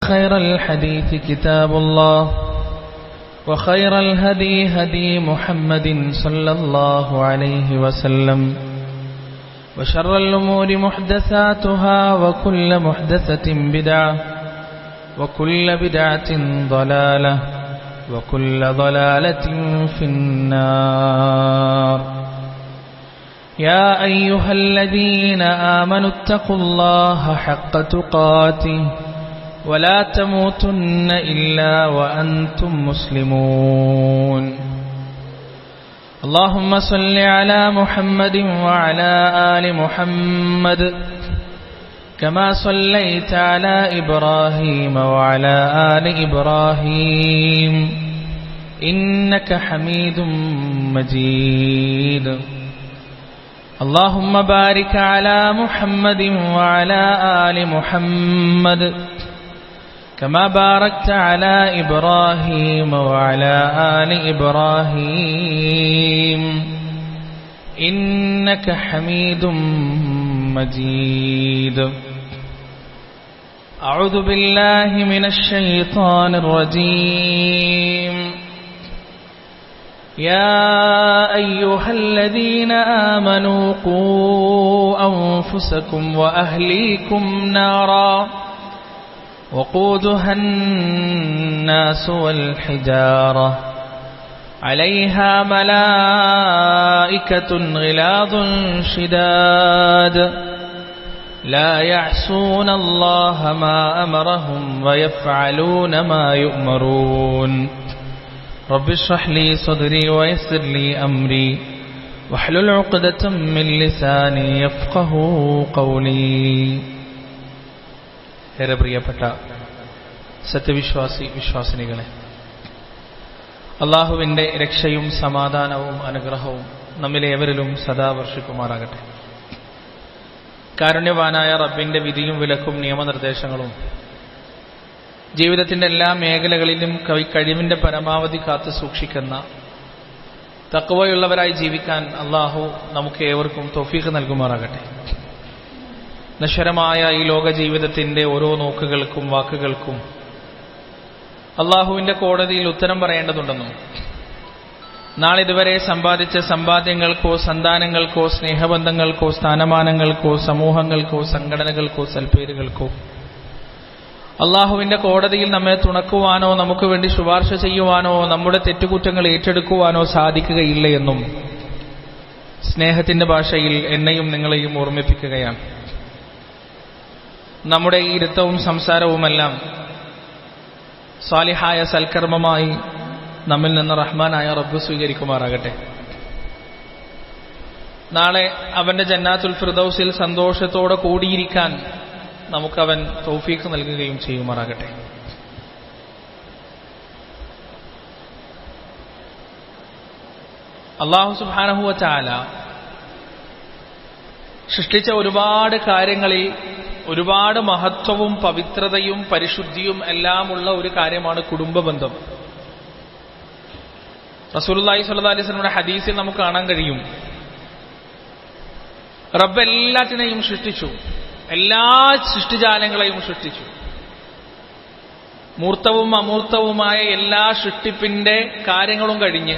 خير الحديث كتاب الله وخير الهدي هدي محمد صلى الله عليه وسلم وشر الأمور محدثاتها وكل محدثة بدعة وكل بدعة ضلالة وكل ضلالة في النار يا أيها الذين آمنوا اتقوا الله حق تقاته ولا تموتن إلا وأنتم مسلمون اللهم صل على محمد وعلى آل محمد كما صليت على إبراهيم وعلى آل إبراهيم إنك حميد مجيد اللهم بارك على محمد وعلى آل محمد كما باركت على إبراهيم وعلى آل إبراهيم إنك حميد مجيد أعوذ بالله من الشيطان الرجيم يا أيها الذين آمنوا قوا أنفسكم وأهليكم نارا وقودها الناس والحجارة عليها ملائكة غلاظ شداد لا يعصون الله ما أمرهم ويفعلون ما يؤمرون رب اشرح لي صدري ويسر لي أمري واحلل عقدة من لساني يفقه قولي ഏറെ പ്രിയപ്പെട്ട സത്യവിശ്വാസി വിശ്വാസിനികളെ അള്ളാഹുവിൻ്റെ രക്ഷയും സമാധാനവും അനുഗ്രഹവും നമ്മിലേവരിലും സദാ വർഷിക്കുമാറാകട്ടെ കാരുണ്യവാനായ റബ്ബിന്റെ വിധിയും വിലക്കും നിയമനിർദ്ദേശങ്ങളും ജീവിതത്തിന്റെ എല്ലാ മേഖലകളിലും കഴിവിന്റെ പരമാവധി കാത്തു സൂക്ഷിക്കുന്ന തക്കവയുള്ളവരായി ജീവിക്കാൻ അള്ളാഹു നമുക്ക് ഏവർക്കും തൊഫീഖ് നൽകുമാറാകട്ടെ നശ്വരമായ ഈ ലോക ജീവിതത്തിന്റെ ഓരോ നോക്കുകൾക്കും വാക്കുകൾക്കും അള്ളാഹുവിന്റെ കോടതിയിൽ ഉത്തരം പറയേണ്ടതുണ്ടെന്നും നാളിതുവരെ സമ്പാദിച്ച സമ്പാദ്യങ്ങൾക്കോ സന്താനങ്ങൾക്കോ സ്നേഹബന്ധങ്ങൾക്കോ സ്ഥാനമാനങ്ങൾക്കോ സമൂഹങ്ങൾക്കോ സംഘടനകൾക്കോ സൽപ്പേരുകൾക്കോ അള്ളാഹുവിന്റെ കോടതിയിൽ നമ്മെ തുണക്കുവാനോ നമുക്ക് വേണ്ടി ശുപാർശ ചെയ്യുവാനോ നമ്മുടെ തെറ്റുകുറ്റങ്ങൾ ഏറ്റെടുക്കുവാനോ സാധിക്കുകയില്ല എന്നും സ്നേഹത്തിന്റെ ഭാഷയിൽ എന്നെയും നിങ്ങളെയും ഓർമ്മിപ്പിക്കുകയാണ് നമ്മുടെ ഈ ഇരുത്തവും സംസാരവുമെല്ലാം സ്വാലിഹായ സൽക്കർമ്മമായി നമ്മിൽ നിന്ന് റഹ്മാനായ റബ്ബ് സ്വീകരിക്കുമാറാകട്ടെ നാളെ അവന്റെ ജന്നാത്തുൽ ഫിർദൌസിൽ സന്തോഷത്തോടെ കൂടിയിരിക്കാൻ നമുക്കവൻ തൗഫീഖ് നൽകുകയും ചെയ്യുമാറാകട്ടെ അള്ളാഹു സുബാനഹുവ ചാല സൃഷ്ടിച്ച ഒരുപാട് കാര്യങ്ങളിൽ ഒരുപാട് മഹത്വവും പവിത്രതയും പരിശുദ്ധിയും എല്ലാമുള്ള ഒരു കാര്യമാണ് കുടുംബബന്ധം റസൂലുല്ലാഹി സ്വല്ലല്ലാഹി അലൈഹി വസല്ലമയുടെ ഹദീസിൽ നമുക്ക് കാണാൻ കഴിയും റബ്ബ് എല്ലാറ്റിനെയും സൃഷ്ടിച്ചു എല്ലാ സൃഷ്ടിജാലങ്ങളെയും സൃഷ്ടിച്ചു മൂർത്തവും അമൂർത്തവുമായ എല്ലാ സൃഷ്ടിപ്പിന്റെ കാര്യങ്ങളും കഴിഞ്ഞ്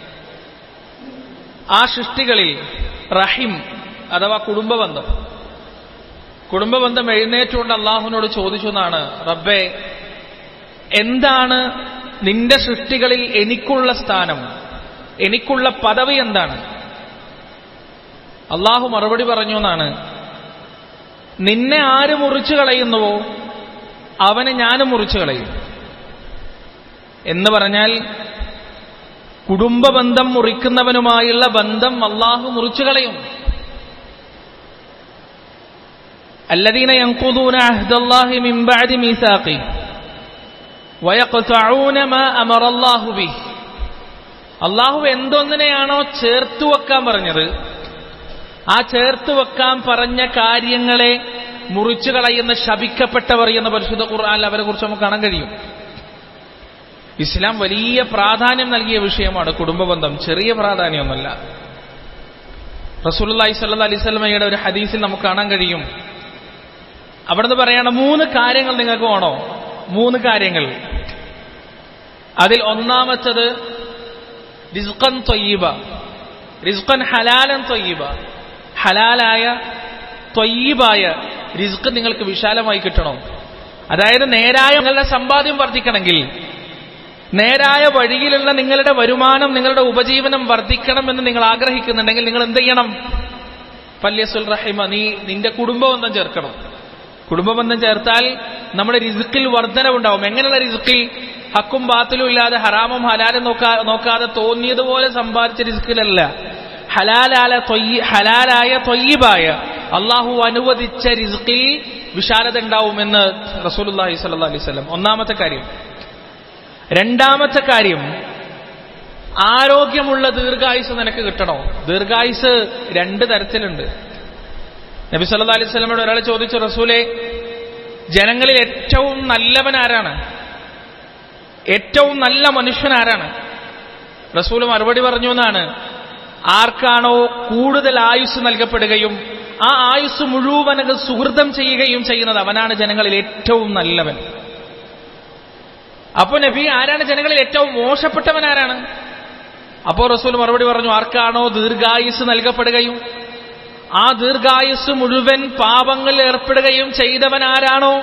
ആ സൃഷ്ടികളിൽ റഹിം അഥവാ കുടുംബബന്ധം കുടുംബബന്ധം എഴുന്നേറ്റുകൊണ്ട് അള്ളാഹുവിനോട് ചോദിച്ചു എന്നാണ് റബ്ബെ എന്താണ് നിന്റെ സൃഷ്ടികളിൽ എനിക്കുള്ള സ്ഥാനം എനിക്കുള്ള പദവി എന്താണ് അള്ളാഹു മറുപടി പറഞ്ഞു എന്നാണ് നിന്നെ ആര് മുറിച്ചു കളയുന്നുവോ അവനെ ഞാനും മുറിച്ചു കളയും എന്ന് പറഞ്ഞാൽ കുടുംബബന്ധം മുറിക്കുന്നവനുമായുള്ള ബന്ധം അള്ളാഹു മുറിച്ചു കളയും الذين ينقضون عهد الله من بعد ميثاقه ويقطعون ما أمر الله به അള്ളാഹു എന്തൊന്നിനെയാണോ ചേർത്തു വെക്കാൻ പറഞ്ഞത് ആ ചേർത്ത് വെക്കാൻ പറഞ്ഞ കാര്യങ്ങളെ മുറിച്ചു കളയുന്ന ശപിക്കപ്പെട്ടവർ എന്ന പരിശുദ്ധ ഖുർആാനിൽ അവരെ കുറിച്ച് നമുക്ക് കാണാൻ കഴിയും ഇസ്ലാം വലിയ പ്രാധാന്യം നൽകിയ വിഷയമാണ് കുടുംബബന്ധം ചെറിയ പ്രാധാന്യമൊന്നുമല്ല റസൂലി സല്ല അലൈസ്മയുടെ ഒരു ഹദീസിൽ നമുക്ക് കാണാൻ കഴിയും അവിടുന്ന് പറയണ മൂന്ന് കാര്യങ്ങൾ നിങ്ങൾക്ക് വേണോ മൂന്ന് കാര്യങ്ങൾ അതിൽ ഒന്നാമത്തത് റിസ്ഖൻ തൊയ്യബ റിസ്ഖൻ ഹലാലൻ തൊയ്യബ ഹലാലായ തൊയ്യബായ റിസ്ക് നിങ്ങൾക്ക് വിശാലമായി കിട്ടണം അതായത് നേരായ നിങ്ങളുടെ സമ്പാദ്യം വർദ്ധിക്കണമെങ്കിൽ നേരായ വഴിയിലുള്ള നിങ്ങളുടെ വരുമാനം നിങ്ങളുടെ ഉപജീവനം വർദ്ധിക്കണം എന്ന് നിങ്ങൾ ആഗ്രഹിക്കുന്നുണ്ടെങ്കിൽ നിങ്ങൾ എന്ത് ചെയ്യണം പല്യസുൽ റഹിമ നീ നിന്റെ കുടുംബബന്ധം ചേർക്കണം കുടുംബബന്ധം ചേർത്താൽ നമ്മുടെ റിസുക്കിൽ വർധനവുണ്ടാവും എങ്ങനെയുള്ള റിസുക്കിൽ ഹക്കും ബാത്തിലും ഇല്ലാതെ ഹറാമും ഹലാലും നോക്കാ നോക്കാതെ തോന്നിയതുപോലെ സമ്പാദിച്ച റിസുക്കിലല്ല ഹലാലായ തൊയ്യ ഹലാലായ തൊയ്യബായ അള്ളാഹു അനുവദിച്ച റിസുക്കിൽ വിശാലത ഉണ്ടാവുമെന്ന് റസൂലുല്ലാഹി സ്വല്ലല്ലാഹി അലൈഹി വസല്ലം ഒന്നാമത്തെ കാര്യം രണ്ടാമത്തെ കാര്യം ആരോഗ്യമുള്ള ദീർഘായുസ് നിനക്ക് കിട്ടണോ ദീർഘായുസ് രണ്ട് തരത്തിലുണ്ട് നബി സല്ലല്ലാഹു അലൈഹി വസല്ലമയോട് ഒരാൾ ചോദിച്ചു റസൂലെ ജനങ്ങളിൽ ഏറ്റവും നല്ലവൻ ആരാണ് ഏറ്റവും നല്ല മനുഷ്യൻ ആരാണ് റസൂൽ മറുപടി പറഞ്ഞു എന്നാണ് ആർക്കാണോ കൂടുതൽ ആയുസ് നൽകപ്പെടുകയും ആ ആയുസ് മുഴുവനത് സുഹൃതം ചെയ്യുകയും ചെയ്യുന്നത് അവനാണ് ജനങ്ങളിൽ ഏറ്റവും നല്ലവൻ അപ്പോ നബി ആരാണ് ജനങ്ങളിൽ ഏറ്റവും മോശപ്പെട്ടവൻ ആരാണ് അപ്പോ റസൂൽ മറുപടി പറഞ്ഞു ആർക്കാണോ ദീർഘായുസ് നൽകപ്പെടുകയും ആ ദീർഘായുസ് മുഴുവൻ പാപങ്ങളിൽ ഏർപ്പെടുകയും ചെയ്തവൻ ആരാണോ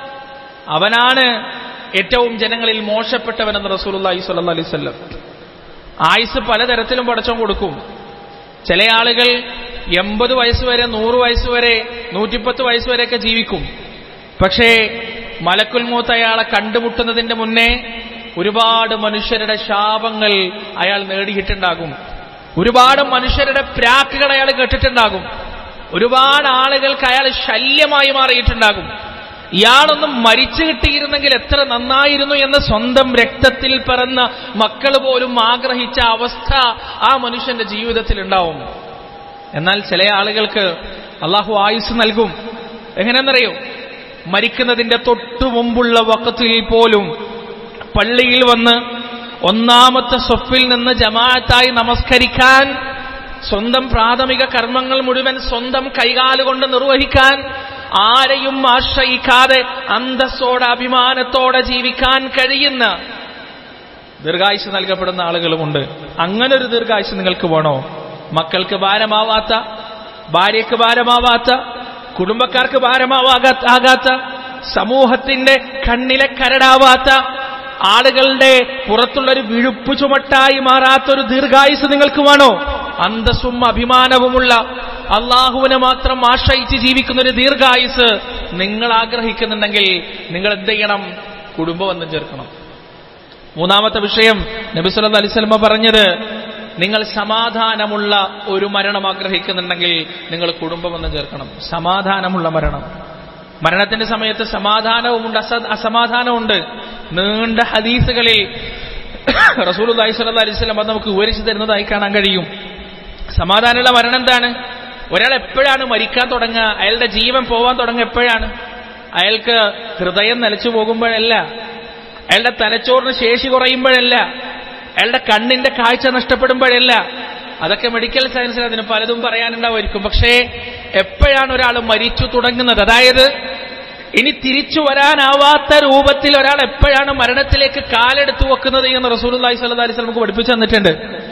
അവനാണ് ഏറ്റവും ജനങ്ങളിൽ മോശപ്പെട്ടവനെന്ന് റസൂലുള്ളാഹി സ്വല്ലല്ലാഹി അലൈഹി വസല്ലം ആയുസ് പലതരത്തിലും പടച്ചം കൊടുക്കും ചില ആളുകൾ എൺപത് വയസ്സ് വരെ നൂറ് വയസ്സ് വരെ നൂറ്റിപ്പത്ത് വയസ്സ് വരെയൊക്കെ ജീവിക്കും പക്ഷേ മലക്കുൽ മൂത്ത് അയാളെ കണ്ടുമുട്ടുന്നതിന്റെ മുന്നേ ഒരുപാട് മനുഷ്യരുടെ ശാപങ്ങൾ അയാൾ നേടിയിട്ടുണ്ടാകും ഒരുപാട് മനുഷ്യരുടെ പ്രാക്കുകൾ അയാൾ കേട്ടിട്ടുണ്ടാകും ഒരുപാട് ആളുകൾക്ക് അയാൾ ശല്യമായി മാറിയിട്ടുണ്ടാകും ഇയാളൊന്നും മരിച്ചു കിട്ടിയിരുന്നെങ്കിൽ എത്ര നന്നായിരുന്നു എന്ന് സ്വന്തം രക്തത്തിൽ പിറന്ന മക്കൾ പോലും ആഗ്രഹിച്ച അവസ്ഥ ആ മനുഷ്യന്റെ ജീവിതത്തിൽ ഉണ്ടാവും എന്നാൽ ചില ആളുകൾക്ക് അള്ളാഹു ആയുസ് നൽകും എങ്ങനെയെന്നറിയോ മരിക്കുന്നതിന്റെ തൊട്ടു മുമ്പുള്ള വക്കത്തിൽ പോലും പള്ളിയിൽ വന്ന് ഒന്നാമത്തെ സ്വപ്പിൽ നിന്ന് ജമാഅത്തായി നമസ്കരിക്കാൻ സ്വന്തം പ്രാഥമിക കർമ്മങ്ങൾ മുഴുവൻ സ്വന്തം കൈകാലുകൊണ്ട് നിർവഹിക്കാൻ ആരെയും ആശ്രയിക്കാതെ അന്തസ്സോടെ അഭിമാനത്തോടെ ജീവിക്കാൻ കഴിയുന്ന ദീർഘായുസ് നൽകപ്പെടുന്ന ആളുകളുമുണ്ട് അങ്ങനെ ഒരു ദീർഘായുസ് നിങ്ങൾക്ക് വേണോ മക്കൾക്ക് ഭാരമാവാത്ത ഭാര്യയ്ക്ക് ഭാരമാവാത്ത കുടുംബക്കാർക്ക് ഭാരമാവാകാത്ത ആകാത്ത സമൂഹത്തിന്റെ കണ്ണിലെ കരടാവാത്ത ആളുകളുടെ പുറത്തുള്ളൊരു വിഴുപ്പ് ചുമട്ടായി മാറാത്തൊരു ദീർഘായുസ് നിങ്ങൾക്ക് വേണോ അന്തസ്സും അഭിമാനവുമുള്ള അള്ളാഹുവിനെ മാത്രം ആശ്രയിച്ച് ജീവിക്കുന്ന ഒരു ദീർഘായുസ് നിങ്ങൾ ആഗ്രഹിക്കുന്നുണ്ടെങ്കിൽ നിങ്ങൾ എന്ത് ചെയ്യണം കുടുംബബന്ധം ചേർക്കണം മൂന്നാമത്തെ വിഷയം നബി സല്ലല്ലാഹു അലൈഹി വസല്ലമ പറഞ്ഞത് നിങ്ങൾ സമാധാനമുള്ള ഒരു മരണം ആഗ്രഹിക്കുന്നുണ്ടെങ്കിൽ നിങ്ങൾ കുടുംബബന്ധം ചേർക്കണം സമാധാനമുള്ള മരണം മരണത്തിന്റെ സമയത്ത് സമാധാനവുമുണ്ട് അസ അസമാധാനമുണ്ട് നീണ്ട ഹദീസുകളിൽ റസൂൽ സല്ലല്ലാഹു അലൈഹി വസല്ലം അത് നമുക്ക് വിവരിച്ചു തരുന്നതായി കാണാൻ കഴിയും സമാധാനമുള്ള മരണം എന്താണ് ഒരാൾ എപ്പോഴാണ് മരിക്കാൻ തുടങ്ങുക അയാളുടെ ജീവൻ പോവാൻ തുടങ്ങുക എപ്പോഴാണ് അയാൾക്ക് ഹൃദയം നിലച്ചു പോകുമ്പോഴല്ല അയാളുടെ തലച്ചോറിന് ശേഷി കുറയുമ്പോഴല്ല അയാളുടെ കണ്ണിന്റെ കാഴ്ച നഷ്ടപ്പെടുമ്പോഴല്ല അതൊക്കെ മെഡിക്കൽ സയൻസിൽ അതിന് പലതും പറയാനുണ്ടാവുമായിരിക്കും പക്ഷേ എപ്പോഴാണ് ഒരാൾ മരിച്ചു തുടങ്ങുന്നത് അതായത് ഇനി തിരിച്ചു വരാനാവാത്ത രൂപത്തിൽ ഒരാൾ എപ്പോഴാണ് മരണത്തിലേക്ക് കാലെടുത്തു വെക്കുന്നത് എന്ന് റസൂൽ അലൈഹി സ്വല്ലി അലൈഹി നമുക്ക് പഠിപ്പിച്ചു തന്നിട്ടുണ്ട്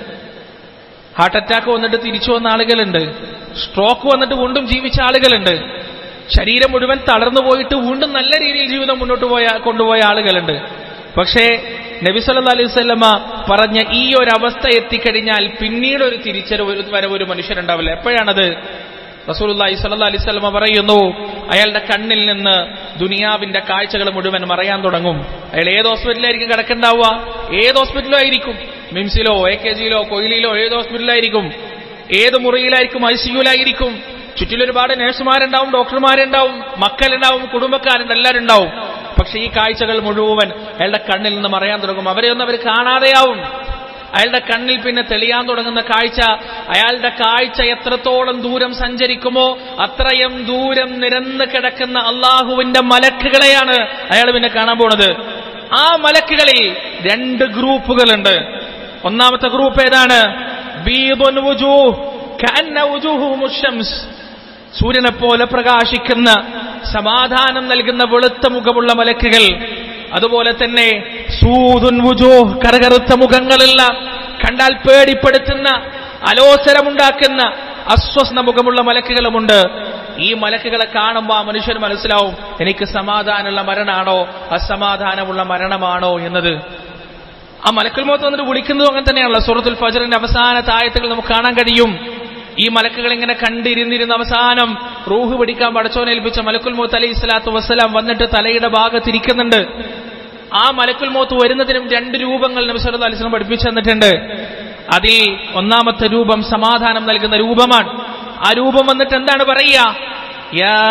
ഹാർട്ട് അറ്റാക്ക് വന്നിട്ട് തിരിച്ചു വന്ന ആളുകളുണ്ട് സ്ട്രോക്ക് വന്നിട്ട് വീണ്ടും ജീവിച്ച ആളുകളുണ്ട് ശരീരം മുഴുവൻ തളർന്നു പോയിട്ട് വീണ്ടും നല്ല രീതിയിൽ ജീവിതം മുന്നോട്ട് പോയ കൊണ്ടുപോയ ആളുകളുണ്ട് പക്ഷേ നബി സല്ലല്ലാഹു അലൈഹി വസല്ലമ പറഞ്ഞ ഈ ഒരു അവസ്ഥ എത്തിക്കഴിഞ്ഞാൽ പിന്നീട് ഒരു തിരിച്ചറിവ് വരവ് ഒരു മനുഷ്യരുണ്ടാവില്ല എപ്പോഴാണത് റസൂലുള്ളാഹി സ്വല്ലല്ലാഹു അലൈഹി വസല്ലമ പറയുന്നു അയാളുടെ കണ്ണിൽ നിന്ന് ദുനിയാവിന്റെ കാഴ്ചകൾ മുഴുവൻ മറയാൻ തുടങ്ങും അയാൾ ഏത് ഹോസ്പിറ്റലിലായിരിക്കും കിടക്കണ്ടാവുക ഏത് ഹോസ്പിറ്റലിലും ആയിരിക്കും മിംസിലോ എ കെ ജിയിലോ കൊയിലിലോ ഏത് ഹോസ്പിറ്റലിലായിരിക്കും ഏത് മുറിയിലായിരിക്കും ഐ സിയുലായിരിക്കും ചുറ്റിലും ഒരുപാട് നഴ്സുമാരുണ്ടാവും ഡോക്ടർമാരുണ്ടാവും മക്കളുണ്ടാവും കുടുംബക്കാരുണ്ട് എല്ലാവരും ഉണ്ടാവും പക്ഷെ ഈ കാഴ്ചകൾ മുഴുവൻ അയാളുടെ കണ്ണിൽ നിന്ന് മറയാൻ തുടങ്ങും അവരെ ഒന്നും അവർ കാണാതെയാവും അയാളുടെ കണ്ണിൽ പിന്നെ തെളിയാൻ തുടങ്ങുന്ന കാഴ്ച അയാളുടെ കാഴ്ച എത്രത്തോളം ദൂരം സഞ്ചരിക്കുമോ അത്രയും ദൂരം നിരന്ന് കിടക്കുന്ന അള്ളാഹുവിന്റെ മലക്കുകളെയാണ് അയാൾ പിന്നെ കാണാൻ പോണത് ആ മലക്കുകളിൽ രണ്ട് ഗ്രൂപ്പുകളുണ്ട് ഒന്നാമത്തെ ഗ്രൂപ്പ് ഏതാണ് ബീദുൻ വുജൂഹ് കഅന്ന വുജൂഹുഹും ശംസ് സൂര്യനെ പോലെ പ്രകാശിക്കുന്ന സമാധാനം നൽകുന്ന വെളുത്ത മുഖമുള്ള മലക്കുകൾ അതുപോലെ തന്നെ സൂതുൻ വുജോ കരകറുത്ത മുഖങ്ങളുള്ള കണ്ടാൽ പേടിപ്പെടുത്തുന്ന അലോസരമുണ്ടാക്കുന്ന അസ്വസ്ഥ മുഖമുള്ള മലക്കുകളുമുണ്ട് ഈ മലക്കുകളെ കാണുമ്പോൾ ആ മനുഷ്യന് മനസ്സിലാവും എനിക്ക് സമാധാനമുള്ള മരണമാണോ അസമാധാനമുള്ള മരണമാണോ എന്നത് ആ മലക്കുൽ മോത്ത് വന്നിട്ട് വിളിക്കുന്നതും അങ്ങനെ തന്നെയാണല്ലോ സൂറത്തുൽ ഫജറിന്റെ അവസാന തായത്തുകൾ നമുക്ക് കാണാൻ കഴിയും ഈ മലക്കുകൾ ഇങ്ങനെ കണ്ടിരുന്നിരുന്ന അവസാനം റൂഹ് പിടിക്കാൻ പടച്ചോനേൽപ്പിച്ച മലക്കുൽ മോത്ത് അലൈഹി സ്വലാത്തു വസ്സലാം വന്നിട്ട് തലയുടെ ഭാഗത്തിരിക്കുന്നുണ്ട് ആ മലക്കുൽ മോത്ത് വരുന്നതിനും രണ്ട് രൂപങ്ങൾ നബി സല്ലല്ലാഹു അലൈഹി വസല്ലം പഠിപ്പിച്ചു തന്നിട്ടുണ്ട് അതിൽ ഒന്നാമത്തെ രൂപം സമാധാനം നൽകുന്ന രൂപമാണ് ആ രൂപം വന്നിട്ട് എന്താണ് പറയുക يا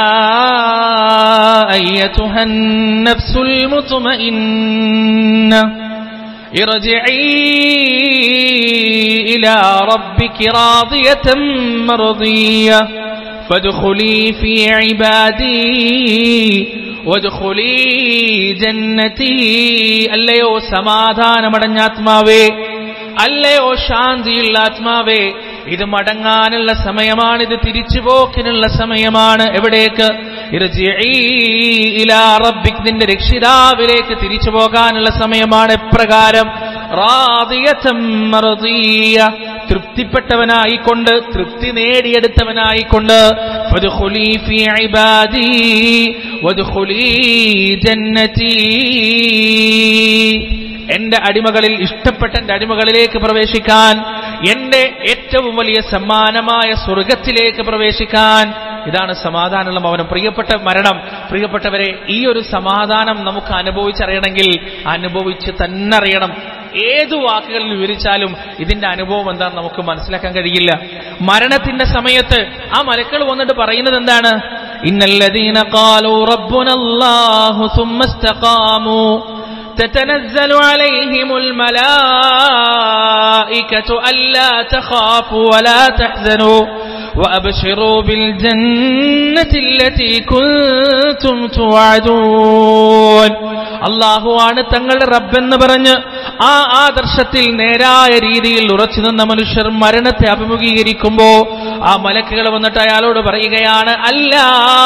أيتها النفس المطمئنة ارجعي إلى ربك راضية مرضية فادخلي في عبادي وادخلي جنتي അല്ലയോ സമാധാനമടഞ്ഞ ആത്മാവേ അല്ലയോ ശാന്തിയുള്ള ആത്മാവേ ഇത് മടങ്ങാനുള്ള സമയമാണ് ഇത് തിരിച്ചുപോക്കിനുള്ള സമയമാണ് എവിടേക്ക് ഇർജിഈ ഇലാ റബ്ബിക് നിന്റെ രക്ഷിതാവിലേക്ക് തിരിച്ചു പോകാനുള്ള സമയമാണ് എപ്രകാരം റാദിയതം മർദിയ തൃപ്തിപ്പെട്ടവനായിക്കൊണ്ട് തൃപ്തി നേടിയെടുത്തവനായിക്കൊണ്ട് ഫദ്ഖുലി ഫീ ഇബാദി വദ്ഖുലി ജന്നതി എന്റെ അടിമകളിൽ ഇഷ്ടപ്പെട്ട എന്റെ അടിമകളിലേക്ക് പ്രവേശിക്കാൻ എന്റെ ഏറ്റവും വലിയ സമ്മാനമായ സ്വർഗത്തിലേക്ക് പ്രവേശിക്കാൻ ഇതാണ് സമാധാനമുള്ള മൗനം പ്രിയപ്പെട്ട മരണം പ്രിയപ്പെട്ടവരെ ഈ ഒരു സമാധാനം നമുക്ക് അനുഭവിച്ചറിയണമെങ്കിൽ അനുഭവിച്ച് തന്നെ അറിയണം ഏതു വാക്കുകളിൽ വിവരിച്ചാലും ഇതിന്റെ അനുഭവം എന്താണെന്ന് നമുക്ക് മനസ്സിലാക്കാൻ കഴിയില്ല മരണത്തിന്റെ സമയത്ത് ആ മലക്കൾ വന്നിട്ട് പറയുന്നത് എന്താണ് ഇന്നല്ലദീന ഖാലു റബ്ബുനല്ലാഹു സുമ്മ ഇസ്തഖാമു تتنزل عليهم الملائكة ألا تخافوا ولا تحزنوا وأبشروا بالجنة التي كنتم توعدون അള്ളാഹുവാണ് തങ്ങളുടെ റബ്ബെന്ന് പറഞ്ഞ് ആ ആദർശത്തിൽ നേരായ രീതിയിൽ ഉറച്ചു നിന്ന മനുഷ്യർ മരണത്തെ അഭിമുഖീകരിക്കുമ്പോ ആ മലക്കുകൾ വന്നിട്ട് അയാളോട് പറയുകയാണ് അല്ലാ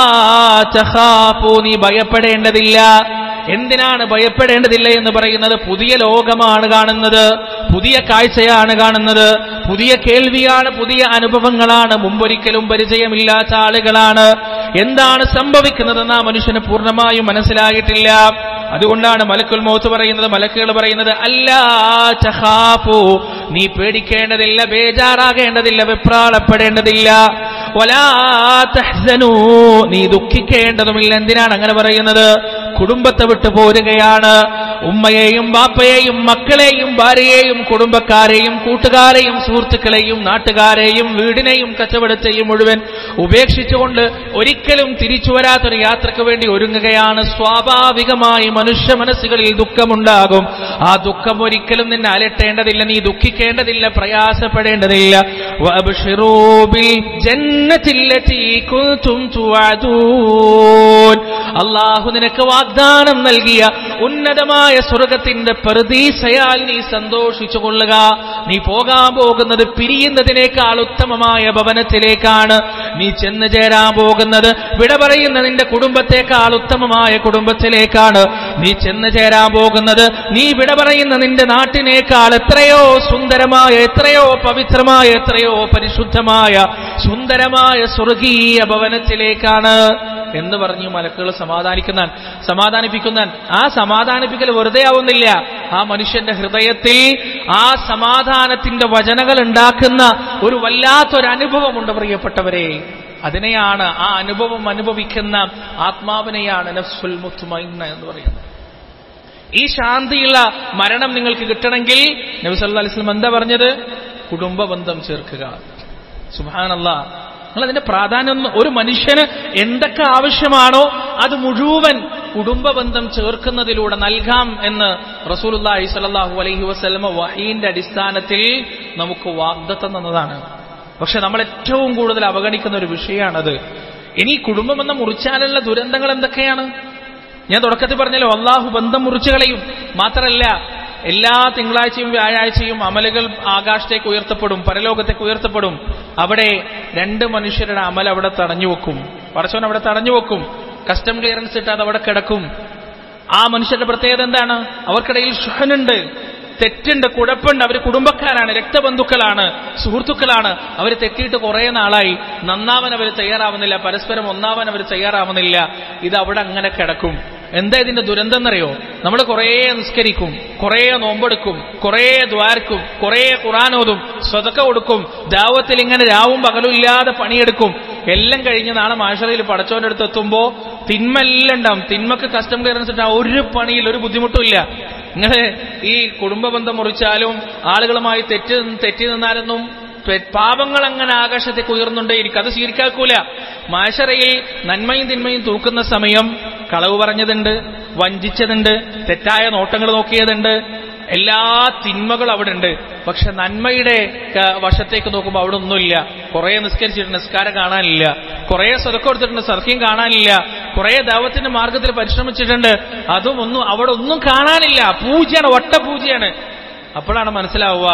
ചഹാപ്പൂ നീ ഭയപ്പെടേണ്ടതില്ല എന്തിനാണ് ഭയപ്പെടേണ്ടതില്ല എന്ന് പറയുന്നത് പുതിയ ലോകമാണ് കാണുന്നത് പുതിയ കാഴ്ചയാണ് കാണുന്നത് പുതിയ കേൾവിയാണ് പുതിയ അനുഭവങ്ങളാണ് മുമ്പൊരിക്കലും പരിചയമില്ലാത്ത ആളുകളാണ് എന്താണ് സംഭവിക്കുന്നതെന്ന് ആ മനുഷ്യന് പൂർണ്ണമായും മനസ്സിലായിട്ടില്ല അതുകൊണ്ടാണ് മലക്കുൽ മൗത്ത് പറയുന്നത് മലക്കുകൾ പറയുന്നത് അല്ലാ ചഹാപ്പു നീ പേടിക്കേണ്ടതില്ല ബേജാറാകേണ്ടതില്ല വെപ്രാളപ്പെടേണ്ടതില്ല വലാ തഹ്സനൂ നീ ദുഃഖിക്കേണ്ടതുമില്ല എന്തിനാണ് അങ്ങനെ പറയുന്നത് കുടുംബത്തെ വിട്ടു പോരുകയാണ് ഉമ്മയെയും ബാപ്പയെയും മക്കളെയും ഭാര്യയെയും കുടുംബക്കാരെയും കൂട്ടുകാരെയും സുഹൃത്തുക്കളെയും നാട്ടുകാരെയും വീടിനെയും കച്ചവടത്തെയും മുഴുവൻ ഉപേക്ഷിച്ചുകൊണ്ട് ഒരിക്കലും തിരിച്ചു വരാത്തൊരു യാത്രയ്ക്ക് വേണ്ടി ഒരുങ്ങുകയാണ് സ്വാഭാവികമായി മനുഷ്യ മനസ്സുകളിൽ ദുഃഖമുണ്ടാകും ആ ദുഃഖം ഒരിക്കലും നിന്നെ അലട്ടേണ്ടതില്ല നീ ദുഃഖിക്കേണ്ടതില്ല പ്രയാസപ്പെടേണ്ടതില്ല വഅബ്ശിറൂ ബിൽ ജന്നത്തില്ലതി കുൻതും തുഅദൂൻ അള്ളാഹു നിനക്ക് വാഗ്ദാനം നൽകിയ ഉന്നതമായ സ്വർഗത്തിന്റെ പ്രതീക്ഷയാൽ നീ സന്തോഷിച്ചു കൊള്ളുക നീ പോകാൻ പോകുന്നത് പിരിയുന്നതിനേക്കാൾ ഉത്തമമായ ഭവനത്തിലേക്കാണ് നീ ചെന്ന് ചേരാൻ പോകുന്നത് വിട പറയുന്ന നിന്റെ കുടുംബത്തെക്കാൾ ഉത്തമമായ കുടുംബത്തിലേക്കാണ് നീ ചെന്ന് ചേരാൻ പോകുന്നത് നീ വിട പറയുന്ന നിന്റെ നാട്ടിനേക്കാൾ എത്രയോ സുന്ദരമായ എത്രയോ പവിത്രമായ എത്രയോ പരിശുദ്ധമായ സുന്ദരമായ സ്വർഗീയ ഭവനത്തിലേക്കാണ് എന്ന് പറഞ്ഞു മലക്കുകൾ സമാധാനിക്കുന്ന സമാധാനിപ്പിക്കുന്ന ആ സമാധാനിപ്പിക്കൽ വെറുതെ ആവുന്നില്ല ആ മനുഷ്യന്റെ ഹൃദയത്തിൽ ആ സമാധാനത്തിന്റെ വചനകൾ ഉണ്ടാക്കുന്ന ഒരു വല്ലാത്തൊരു അനുഭവമുണ്ട് പ്രിയപ്പെട്ടവരെ അതിനെയാണ് ആ അനുഭവം അനുഭവിക്കുന്ന ആത്മാവിനെയാണ് നഫ്സുൽ മുത്തുമൈന്ന എന്ന് പറയുന്നത് ഈ ശാന്തിയുള്ള മരണം നിങ്ങൾക്ക് കിട്ടണമെങ്കിൽ നബി സല്ലല്ലാഹു അലൈഹി വസല്ലം എന്താ പറഞ്ഞത് കുടുംബ ബന്ധം ചേർക്കുക സുബ്ഹാനല്ല നിങ്ങൾ അതിന്റെ പ്രാധാന്യം ഒന്ന് ഒരു മനുഷ്യന് എന്തൊക്കെ ആവശ്യമാണോ അത് മുഴുവൻ കുടുംബ ബന്ധം ചേർക്കുന്നതിലൂടെ നൽകാം എന്ന് റസൂലുള്ളാഹി സ്വല്ലല്ലാഹു അലൈഹി വസല്ലമ വഹീന്റെ അടിസ്ഥാനത്തിൽ നമുക്ക് വാഗ്ദത്തം തന്നതാണ് പക്ഷെ നമ്മൾ ഏറ്റവും കൂടുതൽ അവഗണിക്കുന്ന ഒരു വിഷയമാണത് ഇനി കുടുംബബന്ധം മുറിച്ചാലുള്ള ദുരന്തങ്ങൾ എന്തൊക്കെയാണ് ഞാൻ തുടക്കത്തിൽ പറഞ്ഞല്ലോ അള്ളാഹു ബന്ധം മുറിച്ചു കളയും മാത്രമല്ല എല്ലാ തിങ്കളാഴ്ചയും വ്യാഴാഴ്ചയും അമലുകൾ ആകാശത്തേക്ക് ഉയർത്തപ്പെടും പരലോകത്തേക്ക് ഉയർത്തപ്പെടും അവിടെ രണ്ട് മനുഷ്യരുടെ അമൽ അവിടെ തടഞ്ഞു വെക്കും പടച്ചവൻ അവിടെ തടഞ്ഞു വെക്കും കസ്റ്റം ക്ലിയറൻസ് ഇട്ട് അത് അവിടെ കിടക്കും ആ മനുഷ്യരുടെ പ്രത്യേകത എന്താണ് അവർക്കിടയിൽ ഷുഹനുണ്ട് തെറ്റുണ്ട് കുഴപ്പമുണ്ട് അവർ കുടുംബക്കാരാണ് രക്തബന്ധുക്കളാണ് സുഹൃത്തുക്കളാണ് അവർ തെറ്റിയിട്ട് കുറെ നാളായി നന്നാവാൻ അവർ തയ്യാറാവുന്നില്ല പരസ്പരം ഒന്നാവാൻ അവർ തയ്യാറാവുന്നില്ല ഇത് അവിടെ അങ്ങനെ കിടക്കും എന്താ ഇതിന്റെ ദുരന്തം എന്നറിയോ നമ്മൾ കുറേ നിസ്കരിക്കും കുറേ നോമ്പെടുക്കും കുറേ ദ്വാരക്കും കുറേ ഖുറാനോതും സ്വതക്ക കൊടുക്കും ദാവത്തിൽ ഇങ്ങനെ രാവും പകലും ഇല്ലാതെ പണിയെടുക്കും എല്ലാം കഴിഞ്ഞ് നാളെ മാഷറയിൽ പടച്ചോന്റെ അടുത്ത് എത്തുമ്പോ തിന്മ എല്ലാം ഉണ്ടാവും തിന്മക്ക് കസ്റ്റം ക്ലിയറൻസ് ഉണ്ടാവും ഒരു പണിയിൽ ഒരു ബുദ്ധിമുട്ടും ഇല്ല നിങ്ങള് ഈ കുടുംബ ബന്ധം മുറിച്ചാലും ആളുകളുമായി തെറ്റ് തെറ്റി നിന്നാലൊന്നും പെ- പാപങ്ങൾ അങ്ങനെ ആകാശത്തേക്ക് ഉയർന്നുകൊണ്ടേയിരിക്കും അത് സ്വീകരിക്കാക്കൂല മാഷറയിൽ നന്മയും തിന്മയും തൂക്കുന്ന സമയം കളവ് പറഞ്ഞതുണ്ട് വഞ്ചിച്ചതുണ്ട് തെറ്റായ നോട്ടങ്ങൾ നോക്കിയതുണ്ട് എല്ലാ തിന്മകളും അവിടെ ഉണ്ട് പക്ഷെ നന്മയുടെ ക- വശത്തേക്ക് നോക്കുമ്പോൾ അവിടെ ഒന്നുമില്ല കുറെ നിസ്കരിച്ചിട്ടുണ്ട് നിസ്കാരം കാണാനില്ല കുറെ സ്വതക്കം എടുത്തിട്ടുണ്ട് സർക്യം കാണാനില്ല കുറെ ദൈവത്തിന്റെ മാർഗത്തിൽ പരിശ്രമിച്ചിട്ടുണ്ട് അതും ഒന്നും അവിടെ ഒന്നും കാണാനില്ല പൂജയാണ് ഒട്ട പൂജയാണ് അപ്പോഴാണ് മനസ്സിലാവുക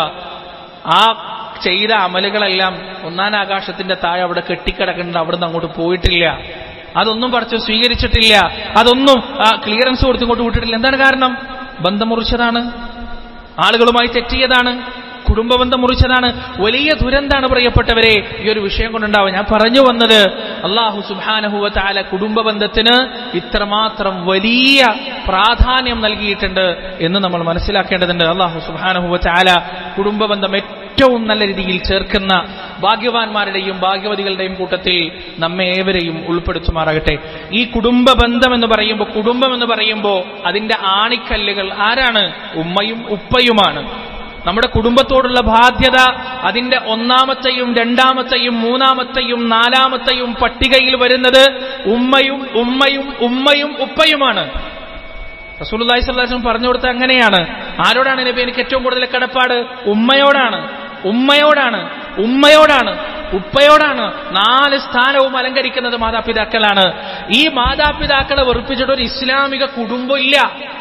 ആ ചെയ്ത അമലുകളെല്ലാം ഒന്നാം ആകാശത്തിന്റെ താഴെ അവിടെ കെട്ടിക്കിടക്കുന്നുണ്ട് അവിടുന്ന് അങ്ങോട്ട് പോയിട്ടില്ല അതൊന്നും പറിച്ച് സ്വീകരിച്ചിട്ടില്ല അതൊന്നും ക്ലിയറൻസ് കൊടുത്തിങ്ങോട്ട് വിട്ടിട്ടില്ല എന്താണ് കാരണം ബന്ധം മുറിച്ചതാണ് ആളുകളുമായി തെറ്റിയതാണ് കുടുംബബന്ധം മുറിച്ചതാണ് വലിയ ദുരന്താണ് പ്രിയപ്പെട്ടവരെ ഈ ഒരു വിഷയം കൊണ്ടുണ്ടാവുക ഞാൻ പറഞ്ഞു വന്നത് അള്ളാഹു സുബാനഹുവ താല കുടുംബബന്ധത്തിന് ഇത്രമാത്രം വലിയ പ്രാധാന്യം നൽകിയിട്ടുണ്ട് എന്ന് നമ്മൾ മനസ്സിലാക്കേണ്ടതുണ്ട് അള്ളാഹു സുബാനഹുവ താല കുടുംബബന്ധം ഏറ്റവും നല്ല രീതിയിൽ ചേർക്കുന്ന ഭാഗ്യവാന്മാരുടെയും ഭാഗ്യവതികളുടെയും കൂട്ടത്തിൽ നമ്മെ ഏവരെയും ഉൾപ്പെടുത്തുമാറാകട്ടെ ഈ കുടുംബ ബന്ധം എന്ന് പറയുമ്പോൾ കുടുംബം എന്ന് പറയുമ്പോൾ അതിന്റെ ആണിക്കല്ലുകൾ ആരാണ് ഉമ്മയും ഉപ്പയുമാണ് നമ്മുടെ കുടുംബത്തോടുള്ള ബാധ്യത അതിന്റെ ഒന്നാമത്തെയും രണ്ടാമത്തെയും മൂന്നാമത്തെയും നാലാമത്തെയും പട്ടികയിൽ വരുന്നത് ഉമ്മയും ഉമ്മയും ഉമ്മയും ഉപ്പയുമാണ് റസൂലുള്ളാഹി സ്വല്ലല്ലാഹു അലൈഹി വസല്ലം പറഞ്ഞു കൊടുത്ത അങ്ങനെയാണ് ആരോടാണ് നബി എനിക്ക് ഏറ്റവും കൂടുതൽ കടപ്പാട് ഉമ്മയോടാണ് ഉമ്മയോടാണ് ഉമ്മയോടാണ് ഉപ്പയോടാണ് നാല് സ്ഥാനവും അലങ്കരിക്കുന്നത് മാതാപിതാക്കളാണ് ഈ മാതാപിതാക്കളെ വെറുപ്പിച്ചിട്ട് ഒരു ഇസ്ലാമിക കുടുംബം ഇല്ല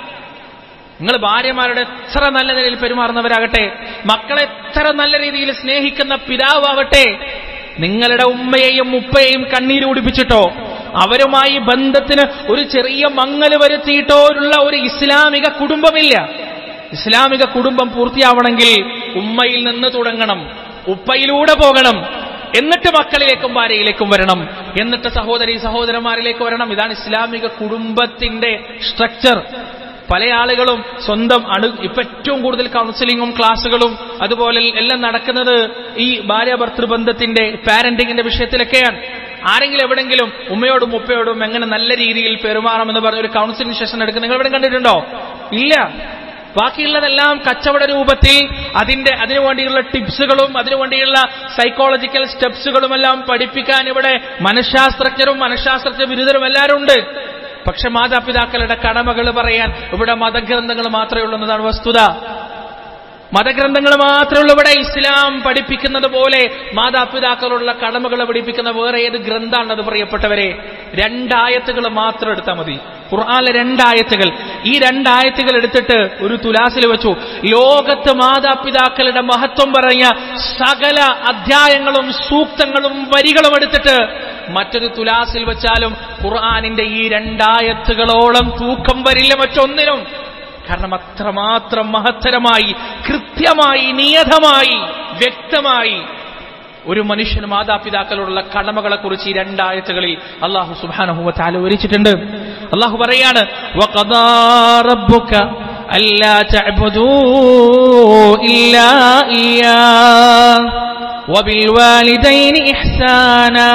നിങ്ങൾ ഭാര്യമാരുടെ എത്ര നല്ല നിലയിൽ പെരുമാറുന്നവരാകട്ടെ മക്കളെ എത്ര നല്ല രീതിയിൽ സ്നേഹിക്കുന്ന പിതാവാകട്ടെ നിങ്ങളുടെ ഉമ്മയെയും ഉപ്പയെയും കണ്ണീര് കുടിപ്പിച്ചിട്ടോ അവരുമായി ബന്ധത്തിന് ഒരു ചെറിയ മങ്ങല് വരുത്തിയിട്ടോ ഉള്ള ഒരു ഇസ്ലാമിക കുടുംബമില്ല ഇസ്ലാമിക കുടുംബം പൂർത്തിയാവണമെങ്കിൽ ഉമ്മയിൽ നിന്ന് തുടങ്ങണം ഉപ്പയിലൂടെ പോകണം എന്നിട്ട് മക്കളിലേക്കും ഭാര്യയിലേക്കും വരണം എന്നിട്ട് സഹോദരി സഹോദരന്മാരിലേക്ക് വരണം ഇതാണ് ഇസ്ലാമിക കുടുംബത്തിന്റെ സ്ട്രക്ചർ പല ആളുകളും സ്വന്തം അണു ഇപ്പൊ ഏറ്റവും കൂടുതൽ കൗൺസിലിങ്ങും ക്ലാസ്സുകളും അതുപോലെ എല്ലാം നടക്കുന്നത് ഈ ഭാര്യ ഭർത്തൃബന്ധത്തിന്റെ പാരന്റിങ്ങിന്റെ വിഷയത്തിലൊക്കെയാണ് ആരെങ്കിലും എവിടെങ്കിലും ഉമ്മയോടും ഉപ്പയോടും എങ്ങനെ നല്ല രീതിയിൽ പെരുമാറണമെന്ന് പറഞ്ഞ ഒരു കൗൺസിലിംഗ് സെഷൻ എടുക്കുന്ന നിങ്ങൾ എവിടെ കണ്ടിട്ടുണ്ടോ ഇല്ല ബാക്കിയുള്ളതെല്ലാം കച്ചവട രൂപത്തിൽ അതിന്റെ അതിനു വേണ്ടിയുള്ള ടിപ്സുകളും അതിനു വേണ്ടിയുള്ള സൈക്കോളജിക്കൽ സ്റ്റെപ്സുകളും എല്ലാം പഠിപ്പിക്കാൻ ഇവിടെ മനഃശാസ്ത്രജ്ഞരും മനഃശാസ്ത്രജ്ഞ ബിരുദരും എല്ലാവരും ഉണ്ട് പക്ഷെ മാതാപിതാക്കളുടെ കടമകൾ പറയാൻ ഇവിടെ മതഗ്രന്ഥങ്ങൾ മാത്രമേ ഉള്ളൂ എന്നതാണ് വസ്തുത മതഗ്രന്ഥങ്ങൾ മാത്രമേ ഉള്ളൂ ഇവിടെ ഇസ്ലാം പഠിപ്പിക്കുന്നത് പോലെ മാതാപിതാക്കളുള്ള കടമകൾ പഠിപ്പിക്കുന്ന വേറെ ഏത് ഗ്രന്ഥാണത് പ്രിയപ്പെട്ടവരെ രണ്ടായത്തുകൾ മാത്രം എടുത്താൽ മതി ഖുർആാനിലെ രണ്ടായത്തുകൾ ഈ രണ്ടായത്തുകൾ എടുത്തിട്ട് ഒരു തുലാസിൽ വെച്ചു ലോകത്ത് മാതാപിതാക്കളുടെ മഹത്വം പറഞ്ഞ സകല അധ്യായങ്ങളും സൂക്തങ്ങളും വരികളും എടുത്തിട്ട് മറ്റൊരു തുലാസിൽ വെച്ചാലും ഖുർആാനിന്റെ ഈ രണ്ടായത്തുകളോളം തൂക്കം വരില്ല മറ്റൊന്നിനും കാരണം അത്രമാത്രം മഹത്തരമായി കൃത്യമായി നിയതമായി വ്യക്തമായി ഒരു മനുഷ്യന് മാതാപിതാക്കളോടുള്ള കടമകളെ കുറിച്ച് ഈ രണ്ടായത്തുകളിൽ അള്ളാഹു സുബാനഹുവ താല വിവരിച്ചിട്ടുണ്ട് അള്ളാഹു പറയാണ് "വഖദാ റബ്ബുക അല്ലാ തഅ്ബുദൂ ഇല്ലാ ഇയ്യാഹ് وبالوالدين إحسانا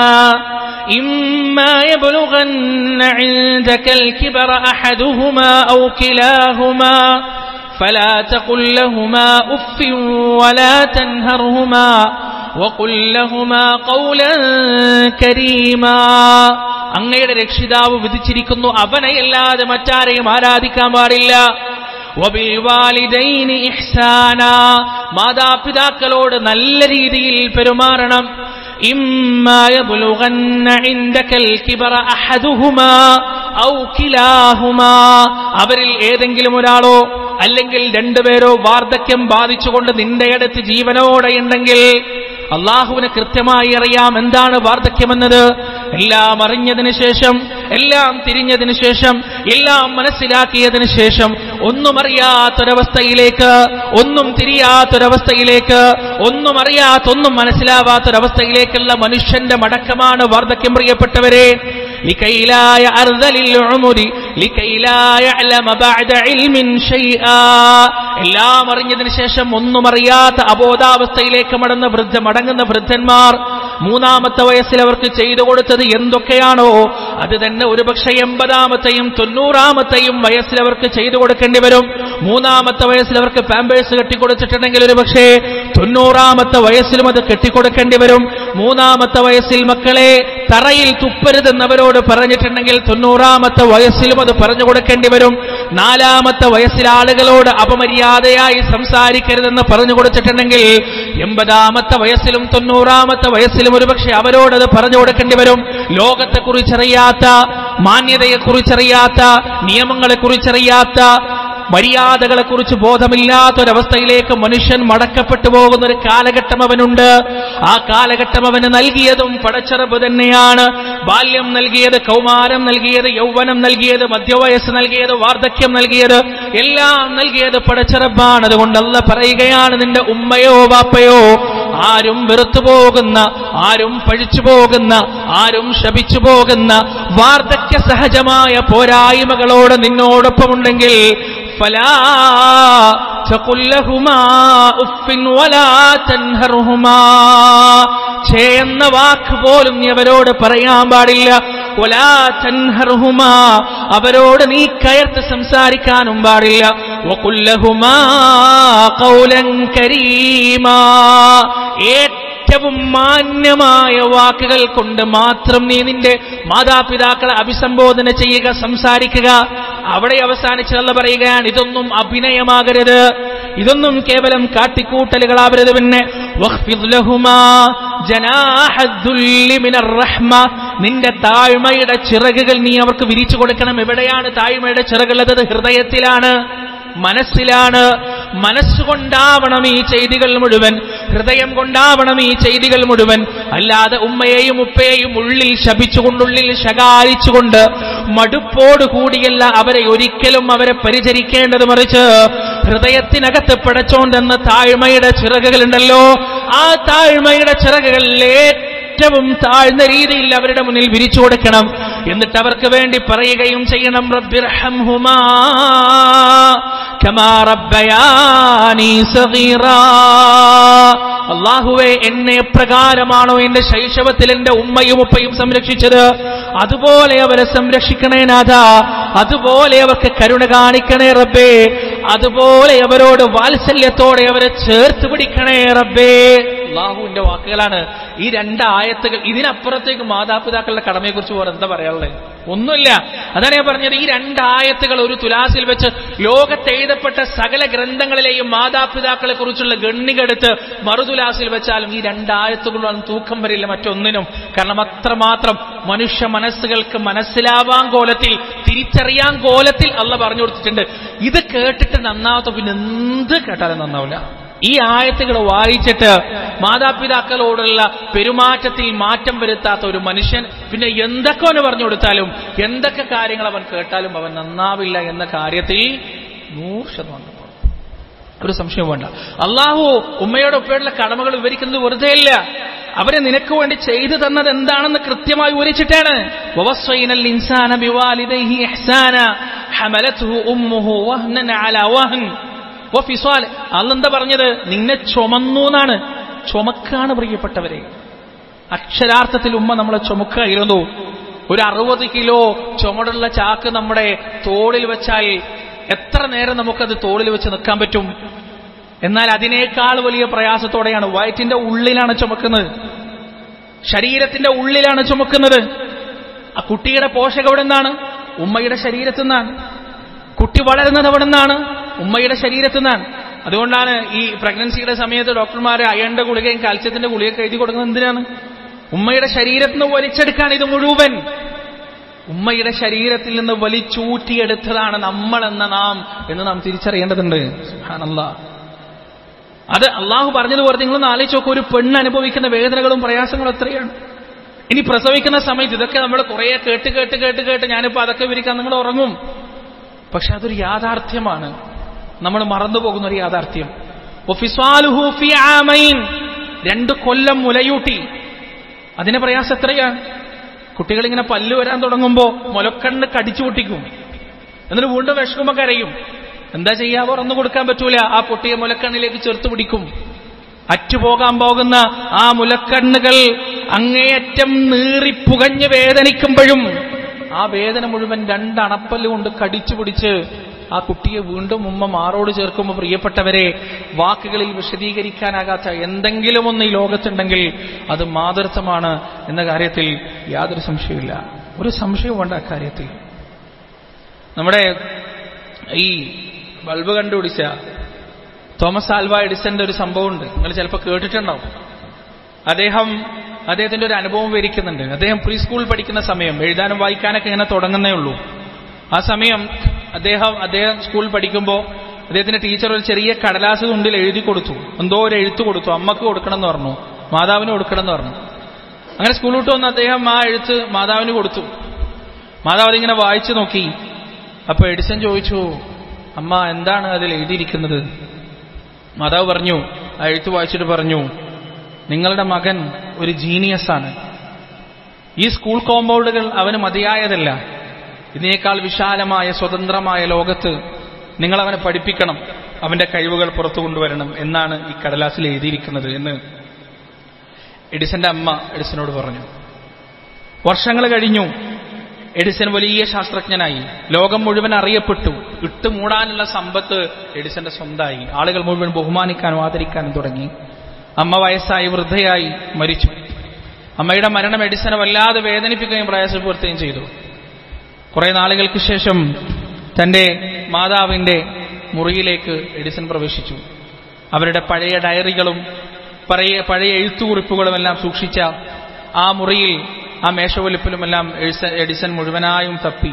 إما يبلغن عندك الكبر أحدهما أو كلاهما فلا تقل لهما أف ولا تنهرهما وقل لهما قولا كريما അങ്ങയുടെ രക്ഷിതാവ് വിധിച്ചിരിക്കുന്നു അവനെയല്ലാതെ മറ്റാരെയും ആരാധിക്കാൻ പാടില്ല വബിൽവാലിദൈനി ഇഹ്സാന മാതാപിതാക്കളോട് നല്ല രീതിയിൽ പെരുമാറണം إما يبلغن عندك الكبر أحدهما أو كلاهما അവരിൽ ഏതെങ്കിലും ഒരാളോ അല്ലെങ്കിൽ രണ്ടുപേരോ വാർദ്ധക്യം ബാധിച്ചുകൊണ്ട് നിന്റെ അടുത്ത് ജീവനോടെ ഉണ്ടെങ്കിൽ അള്ളാഹുവിന് കൃത്യമായി അറിയാം എന്താണ് വാർദ്ധക്യമെന്നത് എല്ലാം അറിഞ്ഞതിന് ശേഷം എല്ലാം തിരിഞ്ഞതിന് ശേഷം എല്ലാം മനസ്സിലാക്കിയതിന് ശേഷം ഒന്നും അറിയാത്തൊരവസ്ഥയിലേക്ക് ഒന്നും തിരിയാത്തൊരവസ്ഥയിലേക്ക് ഒന്നും അറിയാത്ത ഒന്നും മനസ്സിലാവാത്തൊരവസ്ഥയിലേക്കുള്ള മനുഷ്യന്റെ മടക്കമാണ് വാർദ്ധക്യം പ്രിയപ്പെട്ടവരെ لكي لا يعرض للعمر لكي لا يعلم بعد علم شيئا എല്ലാം അറിഞ്ഞതിന് ശേഷം ഒന്നും അറിയാത്ത അബോധാവസ്ഥയിലേക്ക് മടങ്ങുന്ന വൃദ്ധ മടങ്ങുന്ന വൃദ്ധന്മാർ മൂന്നാമത്തെ വയസ്സിൽ അവർക്ക് ചെയ്തു കൊടുത്തത് എന്തൊക്കെയാണോ അത് തന്നെ ഒരുപക്ഷെ എൺപതാമത്തെയും തൊണ്ണൂറാമത്തെയും വയസ്സിൽ അവർക്ക് ചെയ്തു കൊടുക്കേണ്ടി വരും മൂന്നാമത്തെ വയസ്സിൽ അവർക്ക് പാമ്പേഴ്സ് കെട്ടിക്കൊടുത്തിട്ടുണ്ടെങ്കിൽ ഒരുപക്ഷെ തൊണ്ണൂറാമത്തെ വയസ്സിലും അത് കെട്ടിക്കൊടുക്കേണ്ടി വരും മൂന്നാമത്തെ വയസ്സിൽ മക്കളെ തറയിൽ തുപ്പരുതെന്നവരോട് പറഞ്ഞിട്ടുണ്ടെങ്കിൽ തൊണ്ണൂറാമത്തെ വയസ്സിലും അത് പറഞ്ഞു കൊടുക്കേണ്ടി വരും നാലാമത്തെ വയസ്സിൽ ആളുകളോട് അപമര്യാദയായി സംസാരിക്കരുതെന്ന് പറഞ്ഞു കൊടുത്തിട്ടുണ്ടെങ്കിൽ എൺപതാമത്തെ വയസ്സിലും തൊണ്ണൂറാമത്തെ വയസ്സിലും ഒരുപക്ഷെ അവരോടത് പറഞ്ഞു കൊടുക്കേണ്ടി വരും ലോകത്തെക്കുറിച്ചറിയാത്ത മാന്യതയെക്കുറിച്ചറിയാത്ത നിയമങ്ങളെക്കുറിച്ചറിയാത്ത മര്യാദകളെക്കുറിച്ച് ബോധമില്ലാത്തൊരവസ്ഥയിലേക്ക് മനുഷ്യൻ മടക്കപ്പെട്ടു പോകുന്ന ഒരു കാലഘട്ടം അവനുണ്ട് ആ കാലഘട്ടം അവന് നൽകിയതും പടച്ചറബ് തന്നെയാണ് ബാല്യം നൽകിയത് കൗമാരം നൽകിയത് യൗവനം നൽകിയത് മധ്യവയസ്സ് നൽകിയത് വാർദ്ധക്യം നൽകിയത് എല്ലാം നൽകിയത് പടച്ചറബാണ് അതുകൊണ്ട് അല്ല പറയുകയാണ് നിന്റെ ഉമ്മയോ വാപ്പയോ ആരും വെറുത്തു പോകുന്ന ആരും പഴിച്ചു പോകുന്ന ആരും ശപിച്ചു പോകുന്ന വാർദ്ധക്യ സഹജമായ പോരായ്മകളോട് നിന്നോടൊപ്പമുണ്ടെങ്കിൽ فلا تقل لهما اف ولا تنهرهما ഛേ എന്ന വാക്ക് പോലും നീ അവരോട് പറയാൻ പാടില്ല ولا تنهرهما അവരോട് നീ കയർത്ത് സംസാരിക്കാനും പാടില്ല وقل لهما قولا كريما ഏറ്റവും മാന്യമായ വാക്കുകൾ കൊണ്ട് മാത്രം നീ നിന്റെ മാതാപിതാക്കളെ അഭിസംബോധന ചെയ്യുക സംസാരിക്കുക അവിടെ അവസാനിച്ചല്ല പറയുകയാണ് ഇതൊന്നും അഭിനയമാകരുത് ഇതൊന്നും കേവലം കാട്ടിക്കൂട്ടലുകളാവരുത് പിന്നെ വഖ്ഫിദ് ലഹുമാ ജനാഹദ്ദുല്ലി മിനർ റഹ്മ നിന്റെ താഴ്മയുടെ ചിറകുകൾ നീ അവർക്ക് വിരിച്ചു കൊടുക്കണം എവിടെയാണ് താഴ്മയുടെ ചിറകുള്ളത് അത് ഹൃദയത്തിലാണ് മനസ്സിലാണ് മനസ്സുകൊണ്ടാവണം ഈ ചെയ്തികൾ മുഴുവൻ ഹൃദയം കൊണ്ടാവണം ഈ ചെയ്തികൾ മുഴുവൻ അല്ലാതെ ഉമ്മയെയും ഉപ്പയെയും ഉള്ളിൽ ശപിച്ചുകൊണ്ടുള്ളിൽ ശകാരിച്ചുകൊണ്ട് മടുപ്പോടുകൂടിയല്ല അവരെ ഒരിക്കലും അവരെ പരിചരിക്കേണ്ടത് മറിച്ച് ഹൃദയത്തിനകത്ത് പടച്ചോണ്ടെന്ന താഴ്മയുടെ ചിറകുകളുണ്ടല്ലോ ആ താഴ്മയുടെ ചിറകുകളിൽ ഏറ്റവും താഴ്ന്ന രീതിയിൽ അവരുടെ മുന്നിൽ വിരിച്ചു കൊടുക്കണം എന്നിട്ട് അവർക്ക് വേണ്ടി പറയുകയും ചെയ്യണം റബ്ബിർഹംഹുമാ കമാ റബ്ബയാനി സഗീറാ അള്ളാഹുവെ എന്നെ എപ്രകാരമാണോ എന്റെ ശൈശവത്തിൽ എന്റെ ഉമ്മയും ഉപ്പയും സംരക്ഷിച്ചത് അതുപോലെ അവരെ സംരക്ഷിക്കണേ നാഥ അതുപോലെ അവർക്ക് കരുണ കാണിക്കണേ റബ്ബേ അതുപോലെ അവരോട് വാത്സല്യത്തോടെ അവരെ ചേർത്ത് പിടിക്കണേ റബ്ബേ അള്ളാഹുവിന്റെ വാക്കുകളാണ് ഈ രണ്ട് ആയത്തുകൾ ഇതിനപ്പുറത്തേക്ക് മാതാപിതാക്കളുടെ കടമയെക്കുറിച്ച് വേറെ എന്താ പറയാനുള്ളത് ഒന്നുമില്ല അതാണ് ഞാൻ പറഞ്ഞത് ഈ രണ്ട് ആയത്തുകൾ ഒരു തുലാസിൽ വെച്ച് ലോകത്ത് എഴുതപ്പെട്ട സകല ഗ്രന്ഥങ്ങളിലെയും മാതാപിതാക്കളെ കുറിച്ചുള്ള ഗണ്ണികെടുത്ത് മറുതുലാസിൽ വെച്ചാലും ഈ രണ്ട് ആയത്തുകളൊന്നും തൂക്കം വരില്ല മറ്റൊന്നിനും കാരണം അത്രമാത്രം മനുഷ്യ മനസ്സുകൾക്ക് മനസ്സിലാവാൻ കോലത്തിൽ തിരിച്ചറിയാൻ കോലത്തിൽ അല്ല പറഞ്ഞു കൊടുത്തിട്ടുണ്ട് ഇത് കേട്ടിട്ട് നന്നാവാത്ത പിന്നെ എന്ത് കേട്ടാലും നന്നാവില്ല ഈ ആയത്തുകൾ വായിച്ചിട്ട് മാതാപിതാക്കളോടുള്ള പെരുമാറ്റത്തിൽ മാറ്റം വരുത്താത്ത ഒരു മനുഷ്യൻ പിന്നെ എന്തൊക്കെ അവന് പറഞ്ഞു കൊടുത്താലും എന്തൊക്കെ കാര്യങ്ങൾ അവൻ കേട്ടാലും അവൻ നന്നാവില്ല എന്ന കാര്യത്തിൽ നൂറ് ശതമാനം ഒരു സംശയം വേണ്ട അള്ളാഹു ഉമ്മയുടെ ഉപ്പയുടെ കടമകൾ വിവരിക്കുന്നത് വെറുതെ ഇല്ല അവരെ നിനക്ക് വേണ്ടി ചെയ്തു തന്നത് എന്താണെന്ന് കൃത്യമായി വിവരിച്ചിട്ടാണ് വവസ്വൈനൽ ഇൻസാന ബിവാലിദൈഹി ഇഹ്സാന ഹമലത്ഹു ഉമ്മുഹു വഹ്നൻ അലാ വഹ്ൻ വഫിസാൽ അല്ലെന്താ പറഞ്ഞത് നിന്നെ ചുമന്നു എന്നാണ് ചുമക്കാണ് പ്രിയപ്പെട്ടവരെ അക്ഷരാർത്ഥത്തിൽ ഉമ്മ നമ്മളെ ചുമക്കായിരുന്നു ഒരു അറുപത് കിലോ ചുമടുള്ള ചാക്ക് നമ്മുടെ തോളിൽ വെച്ചാൽ എത്ര നേരം നമുക്കത് തോളിൽ വെച്ച് നിൽക്കാൻ പറ്റും എന്നാൽ അതിനേക്കാൾ വലിയ പ്രയാസത്തോടെയാണ് വയറ്റിന്റെ ഉള്ളിലാണ് ചുമക്കുന്നത് ശരീരത്തിന്റെ ഉള്ളിലാണ് ചുമക്കുന്നത് ആ കുട്ടിയുടെ പോഷകം എവിടെ നിന്നാണ് ഉമ്മയുടെ ശരീരത്തിൽ നിന്നാണ് കുട്ടി വളരുന്നത് എവിടെ നിന്നാണ് ഉമ്മയുടെ ശരീരത്തിൽ നിന്നാണ് അതുകൊണ്ടാണ് ഈ പ്രഗ്നൻസിയുടെ സമയത്ത് ഡോക്ടർമാർ അയണിന്റെ ഗുളികയും കാൽസ്യത്തിന്റെ ഗുളികയൊക്കെ എഴുതി കൊടുക്കുന്നത് എന്തിനാണ് ഉമ്മയുടെ ശരീരത്തിൽ നിന്ന് വലിച്ചെടുക്കാൻ ഇത് മുഴുവൻ ഉമ്മയുടെ ശരീരത്തിൽ നിന്ന് വലിച്ചൂറ്റിയെടുത്തതാണ് നമ്മൾ എന്ന നാം എന്ന് നാം തിരിച്ചറിയേണ്ടതുണ്ട് സുബ്ഹാനല്ലാ അത് അള്ളാഹു പറഞ്ഞതുപോലെ നിങ്ങളൊന്ന് ആലോചിച്ച് നോക്കൂ ഒരു പെണ്ണ് അനുഭവിക്കുന്ന വേദനകളും പ്രയാസങ്ങളും എത്രയാണ് ഇനി പ്രസവിക്കുന്ന സമയത്ത് ഇതൊക്കെ നമ്മൾ കുറേ കേട്ട് കേട്ട് കേട്ട് കേട്ട് ഞാനിപ്പോൾ അതൊക്കെ വിരിക്കാൻ നിങ്ങൾ ഉറങ്ങും പക്ഷെ അതൊരു യാഥാർത്ഥ്യമാണ് നമ്മൾ മറന്നു പോകുന്ന ഒരു യാഥാർത്ഥ്യം ഒഫിസ്വാലുഹു ഫി ആമൈൻ രണ്ട് കൊല്ലം മുലയൂട്ടി അതിന്റെ പ്രയാസം എത്രയാണ് കുട്ടികൾ ഇങ്ങനെ പല്ല് വരാൻ തുടങ്ങുമ്പോൾ മുലക്കണ്ണ് കടിച്ചു പൊട്ടിക്കും എന്നിട്ട് വീണ്ടും വിഷക്കുമ്പോൾ കരയും എന്താ ചെയ്യാ തുറന്നു കൊടുക്കാൻ പറ്റൂല ആ പൊട്ടിയ മുലക്കണ്ണിലേക്ക് ചേർത്ത് പിടിക്കും അറ്റുപോകാൻ പോകുന്ന ആ മുലക്കണ്ണുകൾ അങ്ങേയറ്റം നീറിപ്പുകഞ്ഞ് വേദനിക്കുമ്പോഴും ആ വേദന മുഴുവൻ രണ്ടണപ്പല്ല് കൊണ്ട് കടിച്ചു പിടിച്ച് ആ കുട്ടിയെ വീണ്ടും ഉമ്മ മാറോട് ചേർക്കുമ്പോൾ പ്രിയപ്പെട്ടവരെ വാക്കുകളിൽ വിശദീകരിക്കാനാകാത്ത എന്തെങ്കിലും ഒന്ന് ഈ ലോകത്തുണ്ടെങ്കിൽ അത് മാതൃത്വമാണ് എന്ന കാര്യത്തിൽ യാതൊരു സംശയമില്ല ഒരു സംശയവും വേണ്ട അക്കാര്യത്തിൽ നമ്മുടെ ഈ ബൾബ് കണ്ടുപിടിച്ച തോമസ് ആൽവ എഡിസന്റെ ഒരു സംഭവമുണ്ട് നിങ്ങൾ ചിലപ്പോൾ കേട്ടിട്ടുണ്ടാവും അദ്ദേഹം അദ്ദേഹത്തിന്റെ ഒരു അനുഭവം വിവരിക്കുന്നുണ്ട് അദ്ദേഹം പ്രീ സ്കൂൾ പഠിക്കുന്ന സമയം എഴുതാനും വായിക്കാനൊക്കെ ഇങ്ങനെ തുടങ്ങുന്നേ ഉള്ളൂ ആ സമയം അദ്ദേഹം അദ്ദേഹം സ്കൂൾ പഠിക്കുമ്പോൾ അദ്ദേഹത്തിന്റെ ടീച്ചർ ഒരു ചെറിയ കടലാസ് കൊണ്ടിൽ എഴുതി കൊടുത്തു എന്തോ ഒരു എഴുത്ത് കൊടുത്തു അമ്മക്ക് കൊടുക്കണം എന്ന് പറഞ്ഞു മാതാവിന് കൊടുക്കണം എന്ന് പറഞ്ഞു അങ്ങനെ സ്കൂൾ വിട്ട് വന്ന് അദ്ദേഹം ആ എഴുത്ത് മാതാവിന് കൊടുത്തു മാതാവ് അതിങ്ങനെ വായിച്ചു നോക്കി അപ്പൊ എഡിസൺ ചോദിച്ചു അമ്മ എന്താണ് അതിൽ എഴുതിയിരിക്കുന്നത് മാതാവ് പറഞ്ഞു ആ എഴുത്ത് വായിച്ചിട്ട് പറഞ്ഞു നിങ്ങളുടെ മകൻ ഒരു ജീനിയസ് ആണ് ഈ സ്കൂൾ കോമ്പൗണ്ടുകൾ അവന് മതിയായതല്ല ഇതിനേക്കാൾ വിശാലമായ സ്വതന്ത്രമായ ലോകത്ത് നിങ്ങൾ അവനെ പഠിപ്പിക്കണം അവന്റെ കഴിവുകൾ പുറത്തു കൊണ്ടുവരണം എന്നാണ് ഈ കടലാസിൽ എഴുതിയിരിക്കുന്നത് എന്ന് എഡിസന്റെ അമ്മ എഡിസനോട് പറഞ്ഞു വർഷങ്ങൾ കഴിഞ്ഞു എഡിസൺ വലിയ ശാസ്ത്രജ്ഞനായി ലോകം മുഴുവൻ അറിയപ്പെട്ടു ഇട്ടുമൂടാനുള്ള സമ്പത്ത് എഡിസന്റെ സ്വന്തമായി ആളുകൾ മുഴുവൻ ബഹുമാനിക്കാനും ആദരിക്കാനും തുടങ്ങി അമ്മ വയസ്സായി വൃദ്ധയായി മരിച്ചു അമ്മയുടെ മരണം എഡിസനെ വല്ലാതെ വേദനിപ്പിക്കുകയും പ്രയാസപ്പെടുത്തുകയും ചെയ്തു കുറെ നാളുകൾക്ക് ശേഷം തന്റെ മാതാവിന്റെ മുറിയിലേക്ക് എഡിസൺ പ്രവേശിച്ചു അവരുടെ പഴയ ഡയറികളും പഴയ പഴയ എഴുത്തുകുറിപ്പുകളും എല്ലാം സൂക്ഷിച്ച ആ മുറിയിൽ ആ മേശവലിപ്പിലുമെല്ലാം എഡിസൺ മുഴുവനായും തപ്പി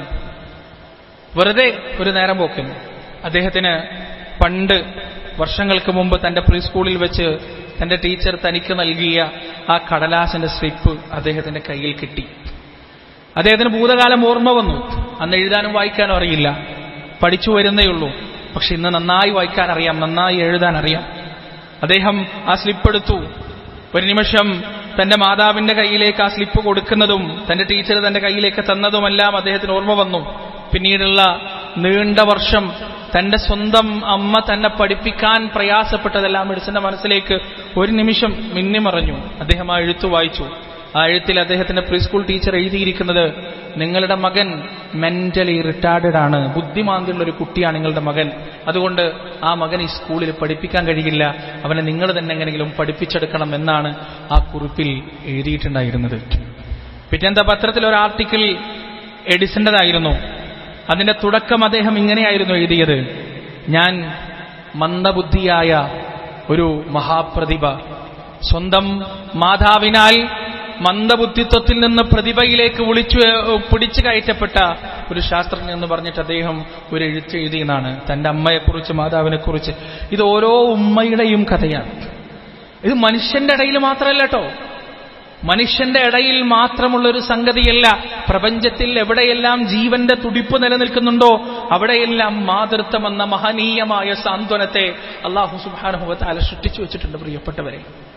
വെറുതെ ഒരു നേരം പോക്കിന് അദ്ദേഹത്തിന് പണ്ട് വർഷങ്ങൾക്ക് മുമ്പ് തന്റെ പ്രീ സ്കൂളിൽ വെച്ച് തന്റെ ടീച്ചർ തനിക്ക് നൽകിയ ആ കടലാസിന്റെ സ്ലിപ്പ് അദ്ദേഹത്തിന്റെ കയ്യിൽ കിട്ടി അദ്ദേഹത്തിന് ഭൂതകാലം ഓർമ്മ വന്നു അന്ന് എഴുതാനും വായിക്കാനും അറിയില്ല പഠിച്ചു വരുന്നേയുള്ളൂ പക്ഷെ ഇന്ന് നന്നായി വായിക്കാൻ അറിയാം നന്നായി എഴുതാൻ അറിയാം അദ്ദേഹം ആ സ്ലിപ്പ് എടുത്തു ഒരു നിമിഷം തന്റെ മാതാവിന്റെ കയ്യിലേക്ക് ആ സ്ലിപ്പ് കൊടുക്കുന്നതും തന്റെ ടീച്ചർ തന്റെ കയ്യിലേക്ക് തന്നതുമെല്ലാം അദ്ദേഹത്തിന് ഓർമ്മ വന്നു പിന്നീടുള്ള നീണ്ട വർഷം തന്റെ സ്വന്തം അമ്മ തന്നെ പഠിപ്പിക്കാൻ പ്രയാസപ്പെട്ടതെല്ലാം എഡിസന്റെ മനസ്സിലേക്ക് ഒരു നിമിഷം മിന്നിമറഞ്ഞു അദ്ദേഹം ആ എഴുത്തു വായിച്ചു ആ എഴുത്തിൽ അദ്ദേഹത്തിന്റെ പ്രീ സ്കൂൾ ടീച്ചർ എഴുതിയിരിക്കുന്നത് നിങ്ങളുടെ മകൻ മെന്റലി റിട്ടാർഡഡ് ആണ് ബുദ്ധിമാന്ദ്യമുള്ള ഒരു കുട്ടിയാണ് നിങ്ങളുടെ മകൻ അതുകൊണ്ട് ആ മകൻ ഈ സ്കൂളിൽ പഠിപ്പിക്കാൻ കഴിയില്ല അവനെ നിങ്ങൾ തന്നെ എങ്ങനെയെങ്കിലും പഠിപ്പിച്ചെടുക്കണം എന്നാണ് ആ കുറിപ്പിൽ എഴുതിയിട്ടുണ്ടായിരുന്നത് പിറ്റെന്താ പത്രത്തിൽ ഒരു ആർട്ടിക്കിൾ എഡിസന്റേതായിരുന്നു അതിന്റെ തുടക്കം അദ്ദേഹം ഇങ്ങനെയായിരുന്നു എഴുതിയത് ഞാൻ മന്ദബുദ്ധിയായ ഒരു മഹാപ്രതിഭ സ്വന്തം മാതാവിനാൽ മന്ദബുദ്ധിത്വത്തിൽ നിന്ന് പ്രതിഭയിലേക്ക് വിളിച്ചു പിടിച്ചു കയറ്റപ്പെട്ട ഒരു ശാസ്ത്രജ്ഞൻ എന്ന് പറഞ്ഞിട്ട് അദ്ദേഹം ഒരു എഴുത്ത് എഴുതിയെന്നാണ് തന്റെ അമ്മയെക്കുറിച്ച് മാതാവിനെക്കുറിച്ച് ഇത് ഓരോ ഉമ്മയുടെയും കഥയാണ് ഇത് മനുഷ്യന്റെ ഇടയിൽ മാത്രമല്ല കേട്ടോ മനുഷ്യന്റെ ഇടയിൽ മാത്രമുള്ള ഒരു സംഗതിയല്ല പ്രപഞ്ചത്തിൽ എവിടെയെല്ലാം ജീവന്റെ തുടിപ്പ് നിലനിൽക്കുന്നുണ്ടോ അവിടെയെല്ലാം മാതൃത്വം എന്ന മഹനീയമായ സാന്ത്വനത്തെ അള്ളാഹു സുബാനുഭവത്താല സൃഷ്ടിച്ചു വെച്ചിട്ടുണ്ട് പ്രിയപ്പെട്ടവരെ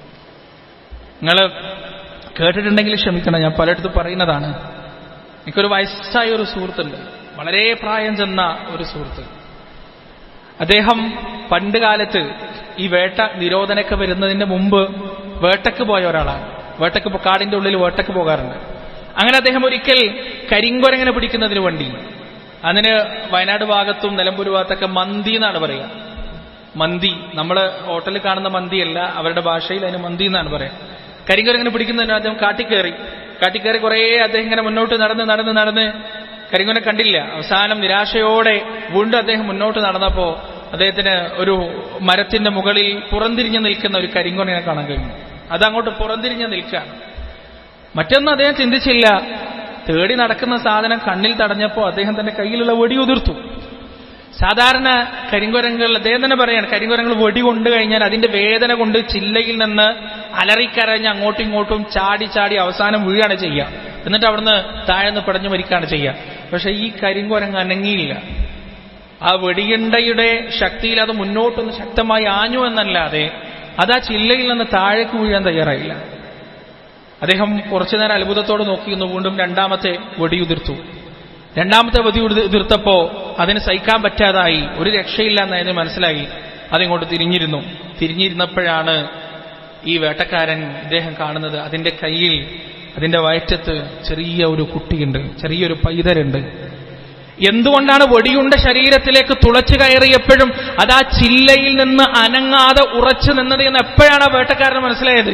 നിങ്ങൾ കേട്ടിട്ടുണ്ടെങ്കിൽ ക്ഷമിക്കണം ഞാൻ പലയിടത്തും പറയുന്നതാണ് എനിക്കൊരു വയസ്സായ ഒരു സുഹൃത്തുണ്ട് വളരെ പ്രായം ചെന്ന ഒരു സുഹൃത്ത് അദ്ദേഹം പണ്ട് കാലത്ത് ഈ വേട്ട നിരോധനമൊക്കെ വരുന്നതിന്റെ മുമ്പ് വേട്ടക്ക് പോയ ഒരാളാണ് വേട്ടക്ക് പോ- കാടിന്റെ ഉള്ളിൽ വേട്ടക്ക് പോകാറുണ്ട് അങ്ങനെ അദ്ദേഹം ഒരിക്കൽ കരിങ്കൊരങ്ങനെ പിടിക്കുന്നതിന് വേണ്ടി അതിന് വയനാട് ഭാഗത്തും നിലമ്പൂർ ഭാഗത്തൊക്കെ മന്തി എന്നാണ് പറയുക മന്തി നമ്മൾ ഹോട്ടലിൽ കാണുന്ന മന്തിയല്ല അവരുടെ ഭാഷയിൽ അതിന് മന്തി എന്നാണ് പറയുക കരിങ്കൊരങ്ങനെ പിടിക്കുന്നതിന് അദ്ദേഹം കാട്ടിക്കയറി കാട്ടിക്കയറി കുറേ അദ്ദേഹം ഇങ്ങനെ മുന്നോട്ട് നടന്ന് നടന്ന് നടന്ന് കരിങ്കൊനെ കണ്ടില്ല അവസാനം നിരാശയോടെ വീണ്ടും അദ്ദേഹം മുന്നോട്ട് നടന്നപ്പോ അദ്ദേഹത്തിന് ഒരു മരത്തിന്റെ മുകളിൽ പുറംതിരിഞ്ഞ് നിൽക്കുന്ന ഒരു കരിങ്കൊനെ കാണാൻ കഴിഞ്ഞു അതങ്ങോട്ട് പുറംതിരിഞ്ഞ് നിൽക്കുകയാണ് മറ്റൊന്നും അദ്ദേഹം ചിന്തിച്ചില്ല തേടി നടക്കുന്ന സാധനം കണ്ണിൽ തടഞ്ഞപ്പോൾ അദ്ദേഹം തന്റെ കയ്യിലുള്ള വെടി ഉതിർത്തു സാധാരണ കരിങ്കുരങ്ങൾ അദ്ദേഹം തന്നെ പറയാണ് കരിങ്കുരങ്ങൾ വെടി കൊണ്ടു കഴിഞ്ഞാൽ അതിന്റെ വേദന കൊണ്ട് ചില്ലയിൽ നിന്ന് അലറിക്കരഞ്ഞ് അങ്ങോട്ടും ഇങ്ങോട്ടും ചാടി ചാടി അവസാനം വീഴാണ് ചെയ്യുക എന്നിട്ട് അവിടുന്ന് താഴ്ന്ന് പടഞ്ഞു മരിക്കുകയാണ് ചെയ്യുക പക്ഷെ ഈ കരിങ്കുരങ്ങ് അനങ്ങിയില്ല ആ വെടിയുണ്ടയുടെ ശക്തിയിൽ അത് മുന്നോട്ടൊന്ന് ശക്തമായി ആഞ്ഞു എന്നല്ലാതെ അത് ആ ചില്ലയിൽ നിന്ന് താഴേക്ക് വീഴാൻ തയ്യാറായില്ല അദ്ദേഹം കുറച്ചു നേരം അത്ഭുതത്തോടെ നോക്കിയിരുന്നു വീണ്ടും രണ്ടാമത്തെ വെടിയുതിർത്തു രണ്ടാമത്തെ വെടി ഉതിർ- ഉതിർത്തപ്പോ അതിന് സഹിക്കാൻ പറ്റാതായി ഒരു രക്ഷയില്ല എന്നതിന് മനസ്സിലായി അതിങ്ങോട്ട് തിരിഞ്ഞിരുന്നു തിരിഞ്ഞിരുന്നപ്പോഴാണ് ഈ വേട്ടക്കാരൻ ഇദ്ദേഹം കാണുന്നത് അതിന്റെ കയ്യിൽ അതിന്റെ വയറ്റത്ത് ചെറിയ ഒരു കുട്ടിയുണ്ട് ചെറിയൊരു പൈതരുണ്ട് എന്തുകൊണ്ടാണ് വെടിയുണ്ട ശരീരത്തിലേക്ക് തുളച്ചു കയറിയപ്പോഴും അത് ആ ചില്ലയിൽ നിന്ന് അനങ്ങാതെ ഉറച്ചു നിന്നത് എന്ന് എപ്പോഴാണ് ആ വേട്ടക്കാരന് മനസ്സിലായത്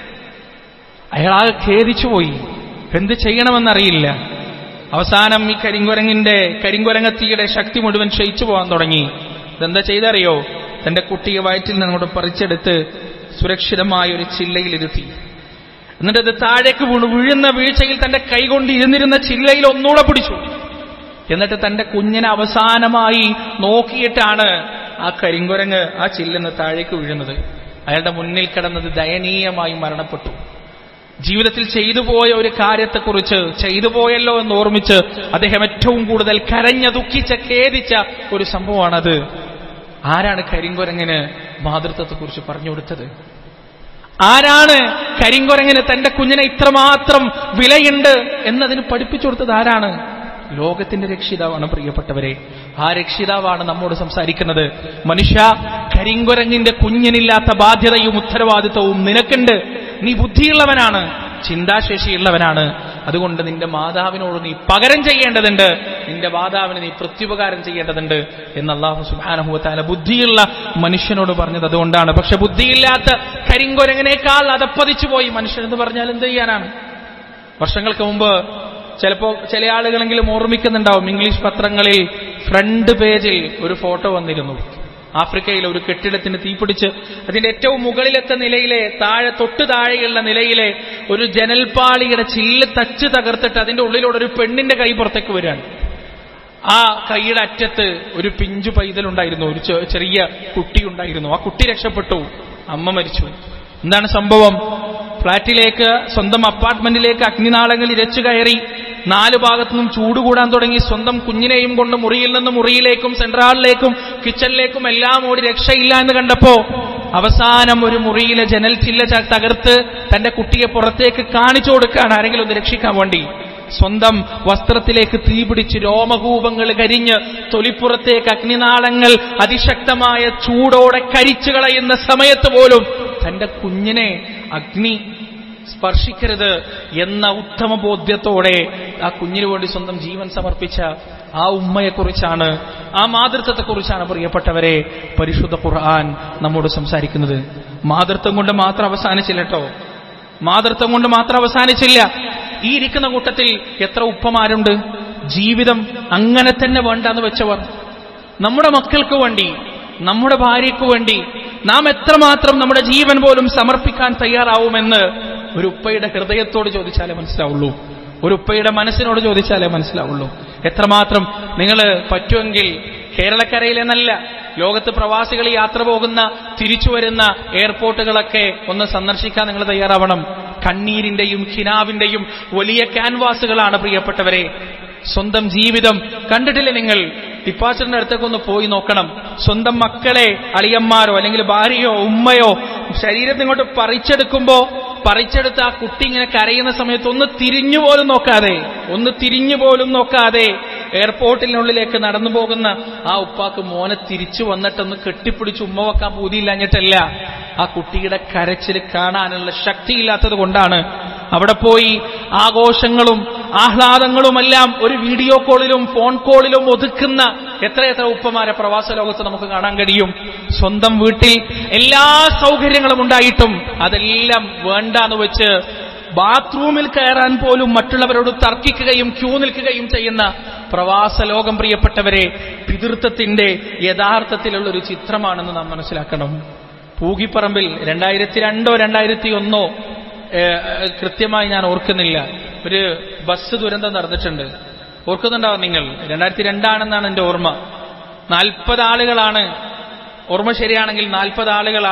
അയാൾ ആകെ ഖേദിച്ചുപോയി എന്ത് ചെയ്യണമെന്നറിയില്ല അവസാനം ഈ കരിങ്കുരങ്ങിന്റെ കരിങ്കുരങ്ങത്തിയുടെ ശക്തി മുഴുവൻ ക്ഷയിച്ചു പോകാൻ തുടങ്ങി ഇതെന്താ ചെയ്തറിയോ തന്റെ കുട്ടിയെ വയറ്റിൽ നിന്നങ്ങോട്ട് പറിച്ചെടുത്ത് സുരക്ഷിതമായ ഒരു ചില്ലയിലിരുത്തി എന്നിട്ട് അത് താഴേക്ക് വീണു വീഴുന്ന വീഴ്ചയിൽ തന്റെ കൈകൊണ്ട് ഇരുന്നിരുന്ന ചില്ലയിൽ ഒന്നുകൂടെ പിടിച്ചു എന്നിട്ട് തന്റെ കുഞ്ഞിനെ അവസാനമായി നോക്കിയിട്ടാണ് ആ കരിങ്കുരങ്ങ് ആ ചില്ലെന്ന് താഴേക്ക് വീഴുന്നത് അയാളുടെ മുന്നിൽ കിടന്നത് ദയനീയമായി മരണപ്പെട്ടു ജീവിതത്തിൽ ചെയ്തു പോയ ഒരു കാര്യത്തെക്കുറിച്ച് ചെയ്തു പോയല്ലോ എന്ന് ഓർമ്മിച്ച് അദ്ദേഹം ഏറ്റവും കൂടുതൽ കരഞ്ഞ ദുഃഖിച്ച ഖേദിച്ച ഒരു സംഭവമാണത് ആരാണ് കരിങ്കുരങ്ങിന് മാതൃത്വത്തെക്കുറിച്ച് പറഞ്ഞു കൊടുത്തത് ആരാണ് കരിങ്കുരങ്ങിന് തന്റെ കുഞ്ഞിനെ ഇത്രമാത്രം വിലയുണ്ട് എന്നതിന് പഠിപ്പിച്ചു കൊടുത്തത് ആരാണ് ലോകത്തിന്റെ രക്ഷിതാവാണ് പ്രിയപ്പെട്ടവരെ ആ രക്ഷിതാവാണ് നമ്മോട് സംസാരിക്കുന്നത് മനുഷ്യ കരിങ്കുരങ്ങിന്റെ കുഞ്ഞിനില്ലാത്ത ബാധ്യതയും ഉത്തരവാദിത്വവും നിനക്കുണ്ട് നീ ബുദ്ധിയുള്ളവനാണ് ചിന്താശേഷിയുള്ളവനാണ് അതുകൊണ്ട് നിന്റെ മാതാവിനോട് നീ പകരം ചെയ്യേണ്ടതുണ്ട് നിന്റെ മാതാവിന് നീ പ്രത്യുപകാരം ചെയ്യേണ്ടതുണ്ട് എന്ന് അള്ളാഹു സുബാനഹുവത്താല ബുദ്ധിയുള്ള മനുഷ്യനോട് പറഞ്ഞത് അതുകൊണ്ടാണ് പക്ഷെ ബുദ്ധിയില്ലാത്ത കരിങ്കുരങ്ങിനേക്കാൾ അതപ്പതിച്ചു പോയി മനുഷ്യൻ എന്ന് പറഞ്ഞാൽ എന്ത് ചെയ്യാനാണ് വർഷങ്ങൾക്ക് മുമ്പ് ചിലപ്പോ ചില ആളുകളെങ്കിലും ഓർമ്മിക്കുന്നുണ്ടാവും ഇംഗ്ലീഷ് പത്രങ്ങളിൽ ഫ്രണ്ട് പേജിൽ ഒരു ഫോട്ടോ വന്നിരുന്നു ആഫ്രിക്കയിലെ ഒരു കെട്ടിടത്തിന് തീപിടിച്ച് അതിന്റെ ഏറ്റവും മുകളിലത്തെ നിലയിലെ താഴെ തൊട്ട് താഴെയുള്ള നിലയിലെ ഒരു ജനൽപ്പാളിയുടെ ചില്ല് തച്ച് തകർത്തിട്ട് അതിന്റെ ഉള്ളിലൂടെ ഒരു പെണ്ണിന്റെ കൈ പുറത്തേക്ക് വരികയാണ് ആ കൈയുടെ അറ്റത്ത് ഒരു പിഞ്ചു പൈതലുണ്ടായിരുന്നു ഒരു ചെ- ചെറിയ കുട്ടി ഉണ്ടായിരുന്നു ആ കുട്ടി രക്ഷപ്പെട്ടു അമ്മ മരിച്ചു എന്താണ് സംഭവം ഫ്ളാറ്റിലേക്ക് സ്വന്തം അപ്പാർട്ട്മെന്റിലേക്ക് അഗ്നിനാളങ്ങൾ ഇരച്ചു കയറി നാല് ഭാഗത്തു നിന്നും ചൂട് കൂടാൻ തുടങ്ങി സ്വന്തം കുഞ്ഞിനെയും കൊണ്ട് മുറിയിൽ നിന്ന് മുറിയിലേക്കും സെൻട്രാളിലേക്കും കിച്ചണിലേക്കും എല്ലാം ഓടി രക്ഷയില്ല എന്ന് കണ്ടപ്പോ അവസാനം ഒരു മുറിയിലെ ജനൽ ചില്ല ച- തകർത്ത് തന്റെ കുട്ടിയെ പുറത്തേക്ക് കാണിച്ചു കൊടുക്കുകയാണ് ആരെങ്കിലും ഒന്ന് രക്ഷിക്കാൻ വേണ്ടി സ്വന്തം വസ്ത്രത്തിലേക്ക് തീപിടിച്ച് രോമകൂപങ്ങൾ കരിഞ്ഞ് തൊലിപ്പുറത്തേക്ക് അഗ്നിനാളങ്ങൾ അതിശക്തമായ ചൂടോടെ കരിച്ചു കളയുന്ന സമയത്ത് പോലും തന്റെ കുഞ്ഞിനെ അഗ്നി സ്പർശിക്കരുത് എന്ന ഉത്തമ ബോധ്യത്തോടെ ആ കുഞ്ഞിനു വേണ്ടി സ്വന്തം ജീവൻ സമർപ്പിച്ച ആ ഉമ്മയെക്കുറിച്ചാണ് ആ മാതൃത്വത്തെക്കുറിച്ചാണ് പ്രിയപ്പെട്ടവരെ പരിശുദ്ധ ഖുർആൻ നമ്മോട് സംസാരിക്കുന്നത് മാതൃത്വം കൊണ്ട് മാത്രം അവസാനിച്ചില്ല കേട്ടോ മാതൃത്വം കൊണ്ട് മാത്രം അവസാനിച്ചില്ല ഈ ഇരിക്കുന്ന കൂട്ടത്തിൽ എത്ര ഉപ്പമാരുണ്ട് ജീവിതം അങ്ങനെ തന്നെ വേണ്ടെന്ന് വെച്ചവർ നമ്മുടെ മക്കൾക്ക് വേണ്ടി നമ്മുടെ ഭാര്യയ്ക്ക് വേണ്ടി നാം എത്രമാത്രം നമ്മുടെ ജീവൻ പോലും സമർപ്പിക്കാൻ തയ്യാറാവുമെന്ന് ഒരു ഉപ്പയുടെ ഹൃദയത്തോട് ചോദിച്ചാലേ മനസ്സിലാവുള്ളൂ ഒരു ഉപ്പയുടെ മനസ്സിനോട് ചോദിച്ചാലേ മനസ്സിലാവുള്ളൂ എത്രമാത്രം നിങ്ങൾ പറ്റുമെങ്കിൽ കേരളക്കരയിലെന്നല്ല ലോകത്ത് പ്രവാസികൾ യാത്ര പോകുന്ന തിരിച്ചു വരുന്ന എയർപോർട്ടുകളൊക്കെ ഒന്ന് സന്ദർശിക്കാൻ നിങ്ങൾ തയ്യാറാവണം കണ്ണീരിന്റെയും ഖിനാവിന്റെയും വലിയ ക്യാൻവാസുകളാണ് പ്രിയപ്പെട്ടവരെ സ്വന്തം ജീവിതം കണ്ടിട്ടില്ലേ നിങ്ങൾ ഡിപ്പാച്ചറിന്റെ അടുത്തേക്ക് ഒന്ന് പോയി നോക്കണം സ്വന്തം മക്കളെ അളിയന്മാരോ അല്ലെങ്കിൽ ഭാര്യയോ ഉമ്മയോ ശരീരത്തിൽ ഇങ്ങോട്ട് പറിച്ചെടുക്കുമ്പോ പറിച്ചെടുത്ത് ആ കുട്ടി ഇങ്ങനെ കരയുന്ന സമയത്ത് ഒന്ന് തിരിഞ്ഞു പോലും നോക്കാതെ ഒന്ന് തിരിഞ്ഞു പോലും നോക്കാതെ എയർപോർട്ടിനുള്ളിലേക്ക് നടന്നു പോകുന്ന ആ ഉപ്പാക്ക് മോനെ തിരിച്ചു വന്നിട്ടൊന്ന് കെട്ടിപ്പിടിച്ച് ഉമ്മ വെക്കാൻ പൂതിയില്ലാഞ്ഞിട്ടല്ല ആ കുട്ടിയുടെ കരച്ചിൽ കാണാനുള്ള ശക്തിയില്ലാത്തത് കൊണ്ടാണ് അവിടെ പോയി ആഘോഷങ്ങളും ആഹ്ലാദങ്ങളുമെല്ലാം ഒരു വീഡിയോ കോളിലും ഫോൺ കോളിലും ഒതുക്കുന്ന എത്രയെത്ര ഉപ്പമാരെ പ്രവാസ ലോകത്ത് നമുക്ക് കാണാൻ കഴിയും സ്വന്തം വീട്ടിൽ എല്ലാ സൗകര്യങ്ങളും ഉണ്ടായിട്ടും അതെല്ലാം വേണ്ടാന്ന് വെച്ച് ബാത്റൂമിൽ കയറാൻ പോലും മറ്റുള്ളവരോട് തർക്കിക്കുകയും ക്യൂ നിൽക്കുകയും ചെയ്യുന്ന പ്രവാസ ലോകം പ്രിയപ്പെട്ടവരെ പിതൃത്വത്തിന്റെ യഥാർത്ഥത്തിലുള്ള ഒരു ചിത്രമാണെന്ന് നാം മനസ്സിലാക്കണം പൂകിപ്പറമ്പിൽ രണ്ടായിരത്തി രണ്ടോ രണ്ടായിരത്തി ഒന്നോ ഏഹ്, കൃത്യമായി ഞാൻ ഓർക്കുന്നില്ല ഒരു ബസ് ദുരന്തം നടന്നിട്ടുണ്ട് ഓർക്കുന്നുണ്ടാവും നിങ്ങൾ രണ്ടായിരത്തി രണ്ടാണെന്നാണ് എന്റെ ഓർമ്മ നാൽപ്പത് ആളുകളാണ് ഓർമ്മ ശരിയാണെങ്കിൽ നാൽപ്പത് ആളുകളാണ്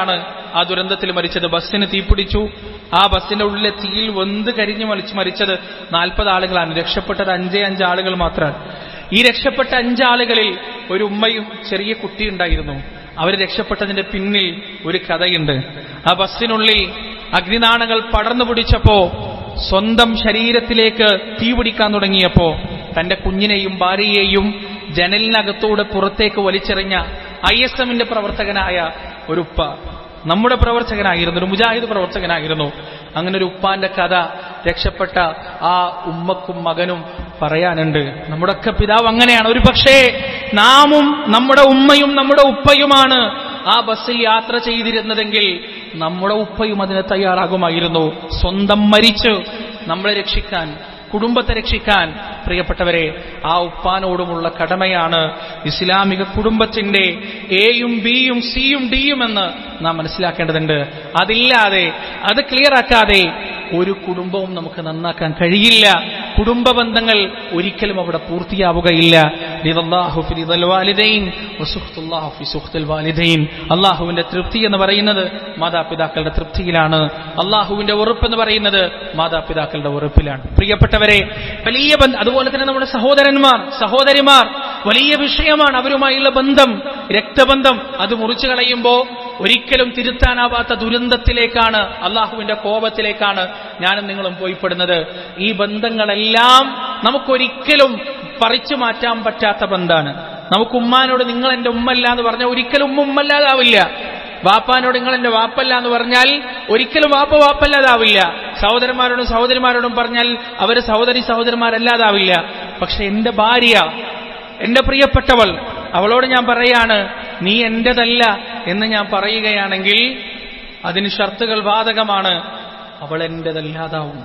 ആ ദുരന്തത്തിൽ മരിച്ചത് ബസ്സിന് തീപിടിച്ചു ആ ബസ്സിന്റെ ഉള്ളിലെ തീയിൽ വെന്ത് കരിഞ്ഞു മരിച്ച് മരിച്ചത് നാൽപ്പത് ആളുകളാണ് രക്ഷപ്പെട്ടത് അഞ്ചേ അഞ്ച് ആളുകൾ മാത്രമാണ് ഈ രക്ഷപ്പെട്ട അഞ്ചാളുകളിൽ ഒരു ഉമ്മയും ചെറിയ കുട്ടിയുണ്ടായിരുന്നു അവർ രക്ഷപ്പെട്ടതിന്റെ പിന്നിൽ ഒരു കഥയുണ്ട് ആ ബസ്സിനുള്ളിൽ അഗ്നിനാണങ്ങൾ പടർന്നു പിടിച്ചപ്പോ സ്വന്തം ശരീരത്തിലേക്ക് തീ പിടിക്കാൻ തുടങ്ങിയപ്പോ തന്റെ കുഞ്ഞിനെയും ഭാര്യയെയും ജനലിനകത്തൂടെ പുറത്തേക്ക് വലിച്ചെറിഞ്ഞ ഐ എസ് എമ്മിന്റെ പ്രവർത്തകനായ ഒരു ഉപ്പ നമ്മുടെ പ്രവർത്തകനായിരുന്നു ഒരു മുജാഹിദ് പ്രവർത്തകനായിരുന്നു അങ്ങനെ ഒരു ഉപ്പാന്റെ കഥ രക്ഷപ്പെട്ട ആ ഉമ്മക്കും മകനും പറയാനുണ്ട് നമ്മുടെയൊക്കെ പിതാവ് അങ്ങനെയാണ് ഒരു പക്ഷേ നാമും നമ്മുടെ ഉമ്മയും നമ്മുടെ ഉപ്പയുമാണ് ആ ബസ്സിൽ യാത്ര ചെയ്തിരുന്നതെങ്കിൽ നമ്മുടെ ഉപ്പയും അതിന് തയ്യാറാകുമായിരുന്നു സ്വന്തം മരിച്ച് നമ്മളെ രക്ഷിക്കാൻ കുടുംബത്തെ രക്ഷിക്കാൻ പ്രിയപ്പെട്ടവരെ ആ ഉപ്പാനോടുമുള്ള കടമയാണ് ഇസ്ലാമിക കുടുംബത്തിന്റെ എയും ബിയും സിയും ഡിയും എന്ന് നാം മനസ്സിലാക്കേണ്ടതുണ്ട് അതില്ലാതെ അത് ക്ലിയർ ആക്കാതെ ഒരു കുടുംബവും നമുക്ക് നന്നാക്കാൻ കഴിയില്ല കുടുംബ ബന്ധങ്ങൾ ഒരിക്കലും അവിടെ പൂർത്തിയാവുകയില്ല റിദല്ലാഹു ഫി റിദൽ വാലിദൈൻ വസുഖ്തുല്ലാഹു ഫി സുഖ്തിൽ വാലിദൈൻ അള്ളാഹുവിന്റെ തൃപ്തി എന്ന് പറയുന്നത് മാതാപിതാക്കളുടെ തൃപ്തിയിലാണ് അള്ളാഹുവിന്റെ ഉറപ്പ് എന്ന് പറയുന്നത് മാതാപിതാക്കളുടെ ഉറപ്പിലാണ് പ്രിയപ്പെട്ടവരെ വലിയ ബന്ധം അതുപോലെ തന്നെ നമ്മുടെ സഹോദരന്മാർ സഹോദരിമാർ വലിയ വിഷയമാണ് അവരുമായുള്ള ബന്ധം രക്തബന്ധം അത് മുറിച്ചു കളയുമ്പോ ഒരിക്കലും തിരുത്താനാവാത്ത ദുരന്തത്തിലേക്കാണ് അള്ളാഹുവിന്റെ കോപത്തിലേക്കാണ് ഞാനും നിങ്ങളും പോയിപ്പെടുന്നത് ഈ ബന്ധങ്ങളെല്ലാം നമുക്കൊരിക്കലും പറിച്ചു മാറ്റാൻ പറ്റാത്ത ബന്ധമാണ് നമുക്ക് ഉമ്മാനോട് നിങ്ങൾ എന്റെ ഉമ്മല്ല എന്ന് പറഞ്ഞാൽ ഒരിക്കലും ഉമ്മ ഉമ്മല്ലാതാവില്ല വാപ്പാനോട് നിങ്ങൾ എന്റെ വാപ്പല്ല എന്ന് പറഞ്ഞാൽ ഒരിക്കലും വാപ്പ വാപ്പല്ലാതാവില്ല സഹോദരന്മാരോടും സഹോദരിമാരോടും പറഞ്ഞാൽ അവര് സഹോദരി സഹോദരന്മാരല്ലാതാവില്ല പക്ഷെ എന്റെ ഭാര്യ എന്റെ പ്രിയപ്പെട്ടവൾ അവളോട് ഞാൻ പറയാണ് നീ എന്റേതല്ല എന്ന് ഞാൻ പറയുകയാണെങ്കിൽ അതിന് ഷർത്തുകൾ ബാധകമാണ് അവൾ എന്റേതല്ലാതാവും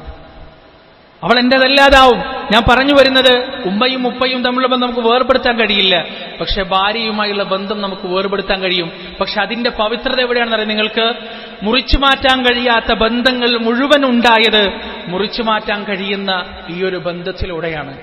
അവൾ എന്റേതല്ലാതാവും ഞാൻ പറഞ്ഞു വരുന്നത് ഉമ്മയും ഉപ്പയും തമ്മിലുള്ള ബന്ധം നമുക്ക് വേർപെടുത്താൻ കഴിയില്ല പക്ഷെ ഭാര്യയുമായുള്ള ബന്ധം നമുക്ക് വേർപെടുത്താൻ കഴിയും പക്ഷെ അതിന്റെ പവിത്രത എവിടെയാണെന്നറിയാം നിങ്ങൾക്ക് മുറിച്ചു മാറ്റാൻ കഴിയാത്ത ബന്ധങ്ങൾ മുഴുവൻ ഉണ്ടായത് മുറിച്ചു മാറ്റാൻ കഴിയുന്ന ഈ ഒരു ബന്ധത്തിലൂടെയാണ്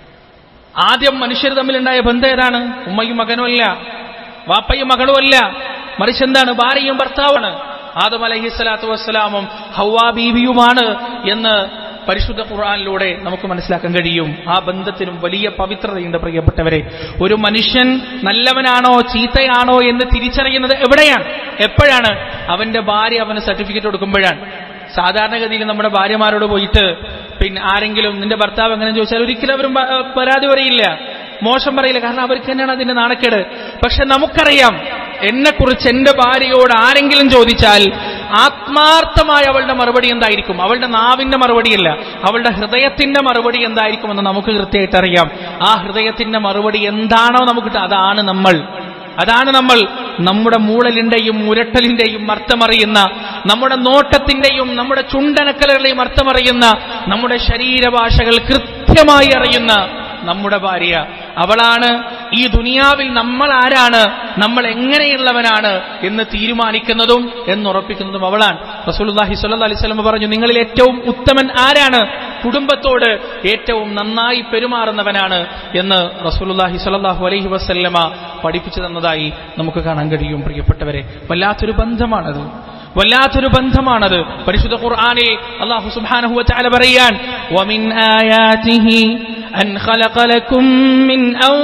ആദ്യം മനുഷ്യർ തമ്മിലുണ്ടായ ബന്ധം ഏതാണ് ഉമ്മയും മകനുമല്ല വാപ്പയും മകളുമല്ല മറിച്ച് എന്താണ് ഭാര്യയും ഭർത്താവാണ് ആദം അലഹി സ്വലാത്തു വസ്സലാമും ഹൗവാ ബീവിയുമാണ് എന്ന് പരിശുദ്ധ ഖുർആാനിലൂടെ നമുക്ക് മനസ്സിലാക്കാൻ കഴിയും ആ ബന്ധത്തിനും വലിയ പവിത്രതയുണ്ട് പ്രിയപ്പെട്ടവരെ ഒരു മനുഷ്യൻ നല്ലവനാണോ ചീത്തയാണോ എന്ന് തിരിച്ചറിയുന്നത് എവിടെയാണ് എപ്പോഴാണ് അവന്റെ ഭാര്യ അവന് സർട്ടിഫിക്കറ്റ് കൊടുക്കുമ്പോഴാണ് സാധാരണഗതിയിൽ നമ്മുടെ ഭാര്യമാരോട് പോയിട്ട് പിന്നെ ആരെങ്കിലും നിന്റെ ഭർത്താവ് എങ്ങനെ ചോദിച്ചാൽ ഒരിക്കലും അവരും പ- പരാതി പറയില്ല മോശം പറയില്ല കാരണം അവർക്ക് തന്നെയാണ് അതിന്റെ നാണക്കേട് പക്ഷെ നമുക്കറിയാം എന്നെക്കുറിച്ച് എന്റെ ഭാര്യയോട് ആരെങ്കിലും ചോദിച്ചാൽ ആത്മാർത്ഥമായ അവളുടെ മറുപടി എന്തായിരിക്കും അവളുടെ നാവിന്റെ മറുപടിയല്ല അവളുടെ ഹൃദയത്തിന്റെ മറുപടി എന്തായിരിക്കുമെന്ന് നമുക്ക് കൃത്യമായിട്ട് അറിയാം ആ ഹൃദയത്തിന്റെ മറുപടി എന്താണോ നമുക്ക് കിട്ടുക അതാണ് നമ്മൾ അതാണ് നമ്മൾ നമ്മുടെ മൂളലിന്റെയും മുരട്ടലിന്റെയും അർത്ഥമറിയുന്ന നമ്മുടെ നോട്ടത്തിന്റെയും നമ്മുടെ ചുണ്ടനക്കലുകളെയും അർത്ഥമറിയുന്ന നമ്മുടെ ശരീരഭാഷകൾ കൃത്യമായി അറിയുന്ന നമ്മുടെ ഭാര്യ അവളാണ് ഈ ദുനിയാവിൽ നമ്മൾ ആരാണ് നമ്മൾ എങ്ങനെയുള്ളവനാണ് എന്ന് തീരുമാനിക്കുന്നതും എന്നുറപ്പിക്കുന്നതും അവളാണ് റസൂലുള്ളാഹി സ്വല്ലല്ലാഹി അലൈഹി വസല്ലം പറഞ്ഞു നിങ്ങളിൽ ഏറ്റവും ഉത്തമൻ ആരാണ് കുടുംബത്തോട് ഏറ്റവും നന്നായി പെരുമാറുന്നവനാണ് എന്ന് റസൂലുള്ളാഹി സ്വല്ലല്ലാഹു അലൈഹി വസല്ലമ പഠിപ്പിച്ചു തന്നതായി നമുക്ക് കാണാൻ കഴിയും പ്രിയപ്പെട്ടവരെ വല്ലാത്തൊരു ബന്ധമാണത് വല്ലാത്തൊരു ബന്ധമാണത് പരിശുദ്ധ ഖുർആനിൽ അല്ലാഹു സുബ്ഹാനഹു വതആല പറയാൻ വമിൻ ആയാതിഹി أن خلق لكم من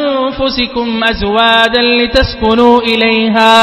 أنفسكم أزواجا لتسكنوا إليها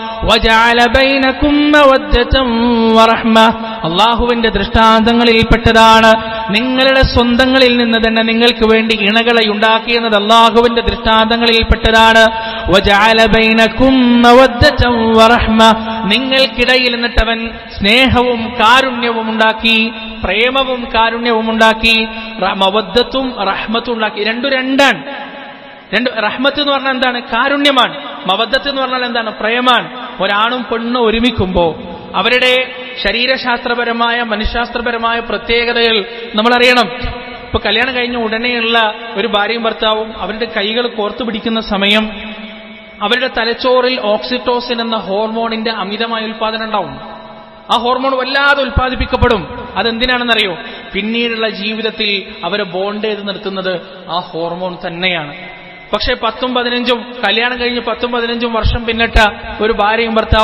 وجعل بينكم مودة ورحمة അള്ളാഹുവിന്റെ ദൃഷ്ടാന്തങ്ങളിൽപ്പെട്ടതാണ് നിങ്ങളുടെ സ്വന്തങ്ങളിൽ നിന്ന് തന്നെ നിങ്ങൾക്ക് വേണ്ടി ഇണകളെ ഉണ്ടാക്കിയെന്നത് അള്ളാഹുവിന്റെ ദൃഷ്ടാന്തങ്ങളിൽപ്പെട്ടതാണ് وجعل بينكم مودة ورحمة നിങ്ങൾക്കിടയിൽ എന്നിട്ടവൻ സ്നേഹവും കാരുണ്യവും ഉണ്ടാക്കി പ്രേമവും കാരുണ്യവും ഉണ്ടാക്കി റ- മവദ്ദത്തും റഹ്മത്തും ഉണ്ടാക്കി രണ്ടു രണ്ടാണ് രണ്ട് റഹ്മത്ത് എന്ന് പറഞ്ഞാൽ എന്താണ് കാരുണ്യമാണ് മവദ്ദത്ത് എന്ന് പറഞ്ഞാൽ എന്താണ് പ്രേമാണ് ഒരാണും പെണ്ണും ഒരുമിക്കുമ്പോ അവരുടെ ശരീരശാസ്ത്രപരമായ മനഃശാസ്ത്രപരമായ പ്രത്യേകതകൾ നമ്മൾ അറിയണം ഇപ്പൊ കല്യാണം കഴിഞ്ഞ ഉടനെയുള്ള ഒരു ഭാര്യയും ഭർത്താവും അവരുടെ കൈകൾ കോർത്തു പിടിക്കുന്ന സമയം അവരുടെ തലച്ചോറിൽ ഓക്സിറ്റോസിൻ എന്ന ഹോർമോണിന്റെ അമിതമായ ഉൽപാദനം ഉണ്ടാവും ആ ഹോർമോൺ വല്ലാതെ ഉൽപ്പാദിപ്പിക്കപ്പെടും അതെന്തിനാണെന്നറിയോ പിന്നീടുള്ള ജീവിതത്തിൽ അവരെ ബോണ്ട് ചെയ്ത് നിർത്തുന്നത് ആ ഹോർമോൺ തന്നെയാണ് പക്ഷെ പത്തും പതിനഞ്ചും കല്യാണം കഴിഞ്ഞ് പത്തും പതിനഞ്ചും വർഷം പിന്നിട്ട ഒരു ഭാര്യയും ഭർത്താവും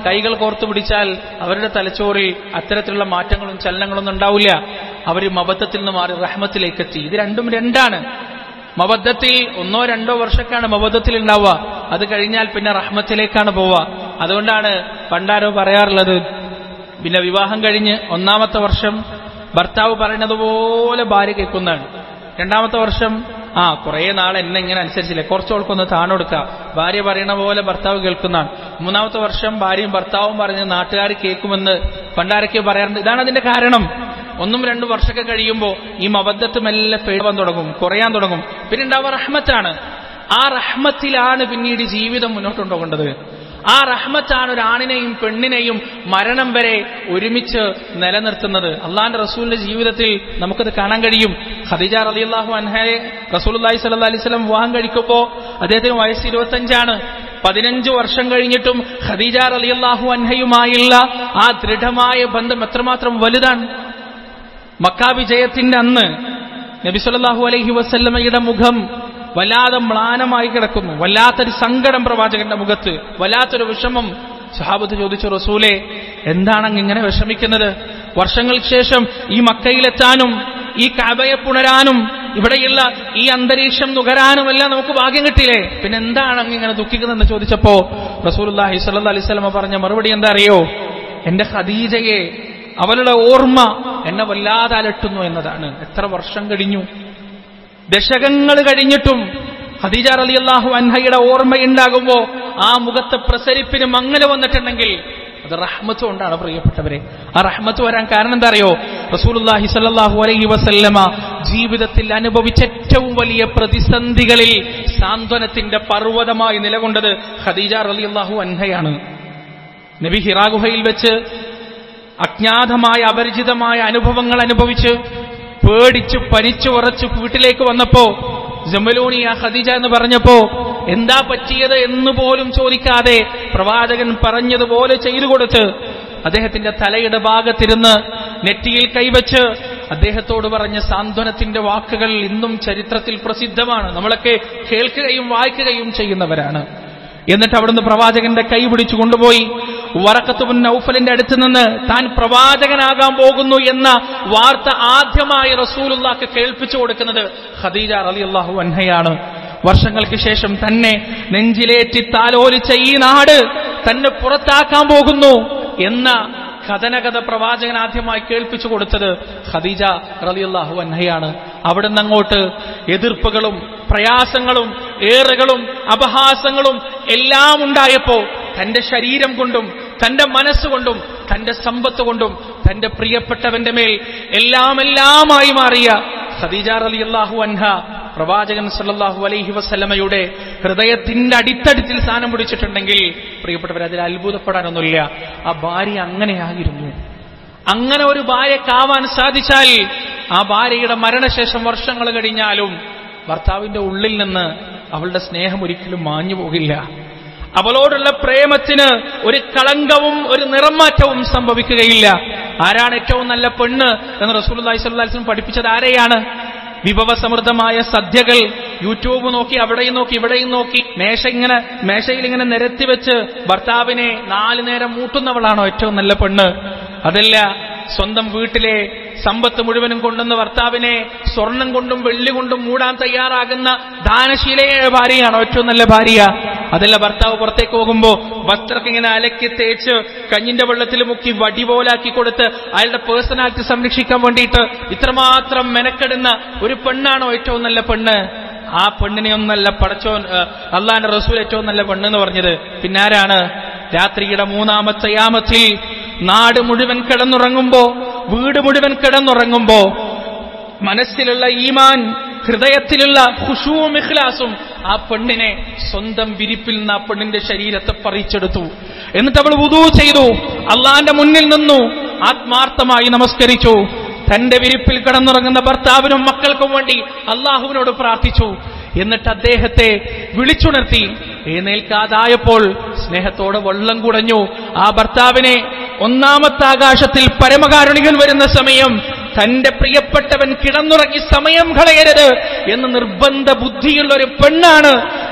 കൈകൾ കോർത്തു പിടിച്ചാൽ അവരുടെ തലച്ചോറിൽ അത്തരത്തിലുള്ള മാറ്റങ്ങളും ചലനങ്ങളൊന്നും ഉണ്ടാവില്ല അവർ മബദ്ധത്തിൽ നിന്ന് മാറി റഹ്മത്തിലേക്ക് എത്തി ഇത് രണ്ടും രണ്ടാണ് മബദ്ധത്തിൽ ഒന്നോ രണ്ടോ വർഷക്കാണ് മബദ്ധത്തിൽ ഉണ്ടാവുക അത് കഴിഞ്ഞാൽ പിന്നെ റഹ്മത്തിലേക്കാണ് പോവുക അതുകൊണ്ടാണ് പണ്ടാരോ പറയാറുള്ളത് പിന്നെ വിവാഹം കഴിഞ്ഞ് ഒന്നാമത്തെ വർഷം ഭർത്താവ് പറയുന്നത് പോലെ ഭാര്യ കേൾക്കുന്നതാണ് രണ്ടാമത്തെ വർഷം ആ കുറേ നാൾ എന്നെ ഇങ്ങനെ അനുസരിച്ചില്ലേ കുറച്ചോൾക്കൊന്ന് താണൊടുക്കുക ഭാര്യ പറയണ പോലെ ഭർത്താവ് കേൾക്കുന്നതാണ് മൂന്നാമത്തെ വർഷം ഭാര്യയും ഭർത്താവും പറഞ്ഞ് നാട്ടുകാർ കേൾക്കുമെന്ന് പണ്ടാരൊക്കെ പറയാറുണ്ട് ഇതാണ് അതിന്റെ കാരണം ഒന്നും രണ്ടും വർഷമൊക്കെ കഴിയുമ്പോൾ ഈ മബദ്ധത്ത് മെല്ലെ പേടാൻ തുടങ്ങും കുറയാൻ തുടങ്ങും പിന്നെ ഉണ്ടാവുക റഹ്മത്താണ് ആ റഹ്മത്തിലാണ് പിന്നീട് ജീവിതം മുന്നോട്ട് കൊണ്ടുപോകേണ്ടത് ആ റഹ്മത്താണ് ഒരു ആണിനെയും പെണ്ണിനെയും മരണം വരെ ഒരുമിച്ച് നിലനിർത്തുന്നത് അള്ളാന്റെ റസൂലിന്റെ ജീവിതത്തിൽ നമുക്കത് കാണാൻ കഴിയും ഖദീജ റളിയല്ലാഹു അൻഹയെ റസൂലുള്ളാഹി സ്വല്ലല്ലാഹി അലൈഹി വസല്ലം വിവാഹം കഴിക്കുമ്പോൾ അദ്ദേഹത്തിന് വയസ്സ് ഇരുപത്തഞ്ചാണ് പതിനഞ്ച് വർഷം കഴിഞ്ഞിട്ടും ഖദീജ റളിയല്ലാഹു അൻഹയുമായുള്ള ആ ദൃഢമായ ബന്ധം എത്രമാത്രം വലുതാണ് മക്കാ വിജയത്തിന്റെ അന്ന് നബി സല്ലല്ലാഹു അലൈഹി വസല്ലമയുടെ മുഖം വല്ലാതെ മ്ലാനമായി കിടക്കുന്നു വല്ലാത്തൊരു സങ്കടം പ്രവാചകന്റെ മുഖത്ത് വല്ലാത്തൊരു വിഷമം സഹാബത്ത് ചോദിച്ചു റസൂലെ എന്താണ് അങ്ങ് ഇങ്ങനെ വിഷമിക്കുന്നത് വർഷങ്ങൾക്ക് ശേഷം ഈ മക്കയിലെത്താനും ഈ കബയെ പുണരാനും ഇവിടെയുള്ള ഈ അന്തരീക്ഷം നുകരാനുമെല്ലാം നമുക്ക് ഭാഗ്യം കിട്ടിയില്ലേ പിന്നെ എന്താണ് അങ്ങ് ഇങ്ങനെ ദുഃഖിക്കുന്നതെന്ന് ചോദിച്ചപ്പോ റസൂലുള്ളാഹി സ്വല്ലല്ലാഹി അലൈഹി വസല്ലമ പറഞ്ഞ മറുപടി എന്താ അറിയോ എന്റെ ഖദീജയെ അവളുടെ ഓർമ്മ എന്നെ വല്ലാതെ അലട്ടുന്നു എന്നതാണ് എത്ര വർഷം കഴിഞ്ഞു ദശകങ്ങൾ കഴിഞ്ഞിട്ടും ഖദീജ റളിയല്ലാഹു അൻഹയുടെ ഓർമ്മയുണ്ടാകുമ്പോ ആ മുഖത്തെ പ്രസരിപ്പിന് മങ്ങല് വന്നിട്ടുണ്ടെങ്കിൽ അത് റഹ്മത്ത് കൊണ്ടാണ് പ്രിയപ്പെട്ടവരെ ആ റഹ്മത്ത് വരാൻ കാരണം എന്താ അറിയോ റസൂലുള്ളാഹി സ്വല്ലല്ലാഹു അലൈഹി വസല്ലമ ജീവിതത്തിൽ അനുഭവിച്ച ഏറ്റവും വലിയ പ്രതിസന്ധികളിൽ സാന്ത്വനത്തിന്റെ പർവ്വതമായി നിലകൊണ്ടത് ഖദീജ റളിയല്ലാഹു അൻഹയാണ് നബി ഹിറാ ഗുഹയിൽ വെച്ച് അജ്ഞാതമായ അപരിചിതമായ അനുഭവങ്ങൾ അനുഭവിച്ച് പേടിച്ച് പനിച്ചു ഉറച്ച് വീട്ടിലേക്ക് വന്നപ്പോ ജമലൂണിയ ഖദീജ എന്ന് പറഞ്ഞപ്പോ എന്താ പറ്റിയത് എന്ന് പോലും ചോദിക്കാതെ പ്രവാചകൻ പറഞ്ഞതുപോലെ ചെയ്തു കൊടുത്ത് അദ്ദേഹത്തിന്റെ തലയുടെ ഭാഗത്തിരുന്ന് നെറ്റിയിൽ കൈവച്ച് അദ്ദേഹത്തോട് പറഞ്ഞ സാന്ത്വനത്തിന്റെ വാക്കുകൾ ഇന്നും ചരിത്രത്തിൽ പ്രസിദ്ധമാണ് നമ്മളൊക്കെ കേൾക്കുകയും വായിക്കുകയും ചെയ്യുന്നവരാണ് എന്നിട്ട് അവിടുന്ന് പ്രവാചകന്റെ കൈ പിടിച്ചു കൊണ്ടുപോയി വറക്കത്തുബുൻ നൗഫലിന്റെ അടുത്ത് നിന്ന് താൻ പ്രവാചകനാകാൻ പോകുന്നു എന്ന വാർത്ത ആദ്യമായി റസൂലുള്ളാക്ക് കേൾപ്പിച്ചു കൊടുക്കുന്നത് ഖദീജ റളിയല്ലാഹു അൻഹയാണ് വർഷങ്ങൾക്ക് ശേഷം തന്നെ നെഞ്ചിലേറ്റി താലോലിച്ച ഈ നാട് തന്നെ പുറത്താക്കാൻ പോകുന്നു എന്ന കഥനകഥ പ്രവാചകൻ ആദ്യമായി കേൾപ്പിച്ചു കൊടുത്തത് ഖദീജ റളിയല്ലാഹു അൻഹയാണ് അവിടുന്ന് അങ്ങോട്ട് എതിർപ്പുകളും പ്രയാസങ്ങളും ഏറുകളും അപഹാസങ്ങളും എല്ലാം ഉണ്ടായപ്പോ തന്റെ ശരീരം കൊണ്ടും തന്റെ മനസ്സുകൊണ്ടും തന്റെ സമ്പത്ത് കൊണ്ടും തന്റെ പ്രിയപ്പെട്ടവന്റെ മേൽ എല്ലാം എല്ലാമായി മാറിയ ഖദീജ റളിയല്ലാഹു അൻഹ പ്രവാചകൻ സല്ലല്ലാഹു അലൈഹി വസല്ലമയുടെ ഹൃദയത്തിന്റെ അടിത്തടിത്തിൽ സ്ഥാനം പിടിച്ചിട്ടുണ്ടെങ്കിൽ പ്രിയപ്പെട്ടവർ അതിൽ അത്ഭുതപ്പെടാനൊന്നുമില്ല ആ ഭാര്യ അങ്ങനെയായിരുന്നു അങ്ങനെ ഒരു ഭാര്യക്കാവാൻ സാധിച്ചാൽ ആ ഭാര്യയുടെ മരണശേഷം വർഷങ്ങൾ കഴിഞ്ഞാലും ഭർത്താവിന്റെ ഉള്ളിൽ നിന്ന് അവളുടെ സ്നേഹം ഒരിക്കലും മാഞ്ഞു പോകില്ല അവളോടുള്ള പ്രേമത്തിന് ഒരു കളങ്കവും ഒരു നിറമാറ്റവും സംഭവിക്കുകയില്ല ആരാണ് ഏറ്റവും നല്ല പെണ്ണ് എന്ന് റസൂൽ അലൈഹി പഠിപ്പിച്ചത് ആരെയാണ് വിഭവസമൃദ്ധമായ സദ്യകൾ യൂട്യൂബ് നോക്കി അവിടെയും നോക്കി ഇവിടെയും നോക്കി മേശ ഇങ്ങനെ മേശയിൽ ഇങ്ങനെ നിരത്തി വെച്ച് ഭർത്താവിനെ നാലു നേരം മൂട്ടുന്നവളാണോ ഏറ്റവും നല്ല പെണ്ണ് അതല്ല സ്വന്തം വീട്ടിലെ സമ്പത്ത് മുഴുവനും കൊണ്ടുവന്ന് ഭർത്താവിനെ സ്വർണം കൊണ്ടും വെള്ളി കൊണ്ടും മൂടാൻ തയ്യാറാകുന്ന ദാനശീലയായ ഭാര്യയാണോ ഏറ്റവും നല്ല ഭാര്യ അതല്ല ഭർത്താവ് പുറത്തേക്ക് പോകുമ്പോ വസ്ത്രമൊക്കെ ഇങ്ങനെ അലക്കി തേച്ച് കഞ്ഞിന്റെ വെള്ളത്തിൽ മുക്കി വടി പോലാക്കി കൊടുത്ത് അയാളുടെ പേഴ്സണാലിറ്റി സംരക്ഷിക്കാൻ വേണ്ടിയിട്ട് ഇത്രമാത്രം മെനക്കെടുന്ന ഒരു പെണ്ണാണോ ഏറ്റവും നല്ല പെണ്ണ് ആ പെണ്ണിനെ ഒന്നല്ല പടച്ചോൻ അള്ളാന്റെ റസൂൽ ഏറ്റവും നല്ല പെണ്ണ് എന്ന് പറഞ്ഞത് പിന്നാരാണ് രാത്രിയുടെ മൂന്നാമത്തെ യാമത്തിൽ നാട് മുഴുവൻ കിടന്നുറങ്ങുമ്പോ വീട് മുഴുവൻ കിടന്നുറങ്ങുമ്പോ മനസ്സിലുള്ള ഈമാൻ ഹൃദയത്തിലുള്ള ഖുഷുവും ഇഖ്ലാസും ആ പെണ്ണിനെ സ്വന്തം വിരിപ്പിൽ നിന്ന് ആ പെണ്ണിന്റെ ശരീരത്തെ പറിച്ചെടുത്തു എന്നിട്ട് അവൾ വുദൂ ചെയ്തു അള്ളാന്റെ മുന്നിൽ നിന്നു ആത്മാർത്ഥമായി നമസ്കരിച്ചു തന്റെ വിരിപ്പിൽ കിടന്നുറങ്ങുന്ന ഭർത്താവിനും മക്കൾക്കും വേണ്ടി അള്ളാഹുവിനോട് പ്രാർത്ഥിച്ചു എന്നിട്ട് അദ്ദേഹത്തെ വിളിച്ചുണർത്തി എഴുന്നേൽക്കാതായപ്പോൾ സ്നേഹത്തോടെ വെള്ളം കുടഞ്ഞു ആ ഭർത്താവിനെ ഒന്നാമത്തെ ആകാശത്തിൽ പരമകാരുണികൻ വരുന്ന സമയം തന്റെ പ്രിയപ്പെട്ടവൻ കിടന്നുറങ്ങി സമയം കളയരുത് എന്ന് നിർബന്ധ ബുദ്ധിയുള്ള ഒരു പെണ്ണാണ്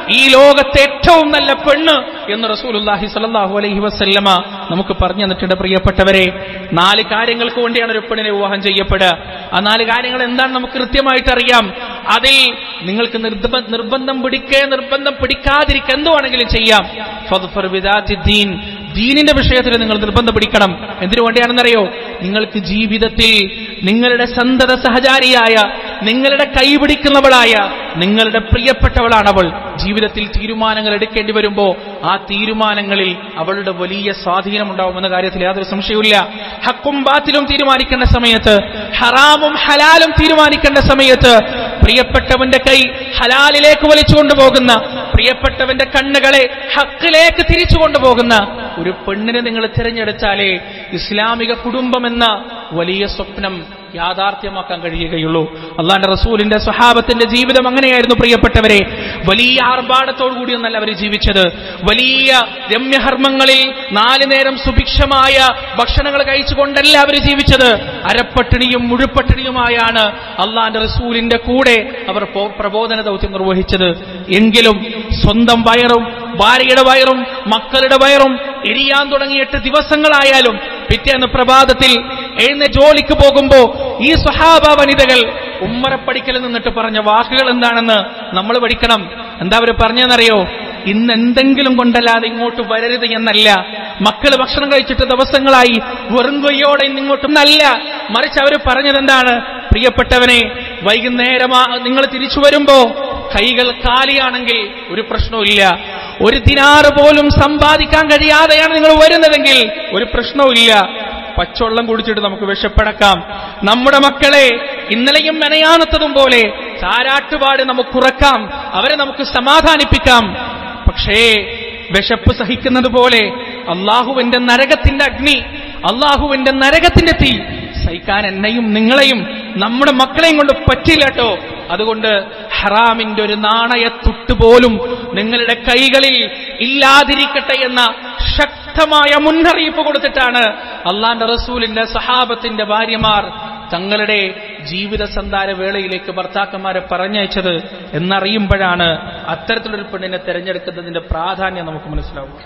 ഈ ലോകത്തെ ഏറ്റവും നല്ല പെണ്ണ് എന്ന് റസൂലുല്ലാഹി സ്വല്ലല്ലാഹു അലൈഹി വസല്ലമ നമുക്ക് പറഞ്ഞു തന്നിട്ടുണ്ട് പ്രിയപ്പെട്ടവരെ നാല് കാര്യങ്ങൾക്ക് വേണ്ടിയാണ് ഒരു പെണ്ണിനെ വിവാഹം ചെയ്യപ്പെടുക ആ നാല് കാര്യങ്ങൾ എന്താണ് നമുക്ക് കൃത്യമായിട്ട് അറിയാം അതിൽ നിങ്ങൾക്ക് നിർബ- നിർബന്ധം പിടിക്കേ നിർബന്ധം പിടിക്കാതിരിക്കുക എന്തുവാണെങ്കിലും ചെയ്യാം ഫദ്ഫർ ബിദാത്തി ദീൻ ദീനിന്റെ വിഷയത്തിൽ നിങ്ങൾ നിർബന്ധം പിടിക്കണം എന്തിനു വേണ്ടിയാണെന്നറിയോ നിങ്ങൾക്ക് ജീവിതത്തിൽ നിങ്ങളുടെ സന്തത സഹചാരിയായ നിങ്ങളുടെ കൈപിടിക്കുന്നവളായ നിങ്ങളുടെ പ്രിയപ്പെട്ടവളാണ് അവൾ ജീവിതത്തിൽ തീരുമാനങ്ങൾ എടുക്കേണ്ടി വരുമ്പോ ആ തീരുമാനങ്ങളിൽ അവളുടെ വലിയ സ്വാധീനം ഉണ്ടാവുമെന്ന കാര്യത്തിൽ യാതൊരു സംശയവുമില്ല ഹക്കും ബാത്തിലും തീരുമാനിക്കേണ്ട സമയത്ത് ഹറാമും ഹലാലും തീരുമാനിക്കേണ്ട സമയത്ത് പ്രിയപ്പെട്ടവന്റെ കൈ ഹലാലിലേക്ക് വലിച്ചു കൊണ്ടുപോകുന്ന പ്രിയപ്പെട്ടവന്റെ കണ്ണുകളെ ഹക്കിലേക്ക് തിരിച്ചു കൊണ്ടുപോകുന്ന ഒരു പെണ്ണിനെ നിങ്ങൾ തിരഞ്ഞെടുത്താലേ ഇസ്ലാമിക കുടുംബം എന്ന വലിയ സ്വപ്നം യാഥാർത്ഥ്യമാക്കാൻ കഴിയുകയുള്ളൂ അള്ളാന്റെ റസൂലിന്റെ സ്വഹാബത്തിന്റെ ജീവിതം അങ്ങനെയായിരുന്നു പ്രിയപ്പെട്ടവരെ വലിയ ആർഭാടത്തോടു കൂടിയൊന്നല്ല അവർ ജീവിച്ചത് വലിയ രമ്യഹർമ്മങ്ങളിൽ നാലു നേരം സുഭിക്ഷമായ ഭക്ഷണങ്ങൾ കഴിച്ചുകൊണ്ടല്ല അവർ ജീവിച്ചത് അരപ്പട്ടിണിയും മുഴുപ്പട്ടിണിയുമായാണ് അള്ളാന്റെ റസൂലിന്റെ കൂടെ അവർ പോ- പ്രബോധന ദൗത്യം നിർവഹിച്ചത് എങ്കിലും സ്വന്തം വയറും ഭാര്യയുടെ വയറും മക്കളുടെ വയറും എരിയാൻ തുടങ്ങിയിട്ട് ദിവസങ്ങളായാലും പിറ്റേന്ന് പ്രഭാതത്തിൽ എഴുന്ന ജോലിക്ക് പോകുമ്പോ ഈ സ്വഹാബ വനിതകൾ ഉമ്മറപ്പടിക്കൽ നിന്നിട്ട് പറഞ്ഞ വാക്കുകൾ എന്താണെന്ന് നമ്മൾ പഠിക്കണം എന്താ അവർ പറഞ്ഞതെന്നറിയോ ഇന്ന് എന്തെങ്കിലും കൊണ്ടല്ലാതെ ഇങ്ങോട്ട് വരരുത് എന്നല്ല മക്കൾ ഭക്ഷണം കഴിച്ചിട്ട് ദിവസങ്ങളായി വെറും കൊയ്യോടെ ഇന്ന് ഇങ്ങോട്ടും നല്ല മറിച്ച് അവർ പറഞ്ഞത് എന്താണ് പ്രിയപ്പെട്ടവനെ വൈകുന്നേരമാ നിങ്ങൾ തിരിച്ചു വരുമ്പോ കൈകൾ കാലിയാണെങ്കിൽ ഒരു പ്രശ്നവുമില്ല ഒരു ദിനാറ് പോലും സമ്പാദിക്കാൻ കഴിയാതെയാണ് നിങ്ങൾ വരുന്നതെങ്കിൽ ഒരു പ്രശ്നവുമില്ല പച്ചവെള്ളം കുടിച്ചിട്ട് നമുക്ക് വിഷപ്പടക്കാം നമ്മുടെ മക്കളെ ഇന്നലെയും മെനയാനത്തതും പോലെ താരാട്ടുപാട് നമുക്ക് ഉറക്കാം അവരെ നമുക്ക് സമാധാനിപ്പിക്കാം പക്ഷേ വിശപ്പ് സഹിക്കുന്നത് പോലെ അള്ളാഹുവിന്റെ നരകത്തിന്റെ അഗ്നി അള്ളാഹുവിന്റെ നരകത്തിന്റെ തീ സഹിക്കാൻ എന്നെയും നിങ്ങളെയും നമ്മുടെ മക്കളെയും കൊണ്ട് പറ്റില്ല കേട്ടോ അതുകൊണ്ട് ഹറാമിന്റെ ഒരു നാണയത്തുട്ട് പോലും നിങ്ങളുടെ കൈകളിൽ ഇല്ലാതിരിക്കട്ടെ എന്ന ശക്തമായ മുന്നറിയിപ്പ് കൊടുത്തിട്ടാണ് അള്ളാന്റെ റസൂലിന്റെ സഹാബത്തിന്റെ ഭാര്യമാർ തങ്ങളുടെ ജീവിത സന്ധാര വേളയിലേക്ക് ഭർത്താക്കന്മാരെ പറഞ്ഞയച്ചത് എന്നറിയുമ്പോഴാണ് അത്തരത്തിലൊരു പെണ്ണിനെ തെരഞ്ഞെടുക്കുന്നതിന്റെ പ്രാധാന്യം നമുക്ക് മനസ്സിലാവുക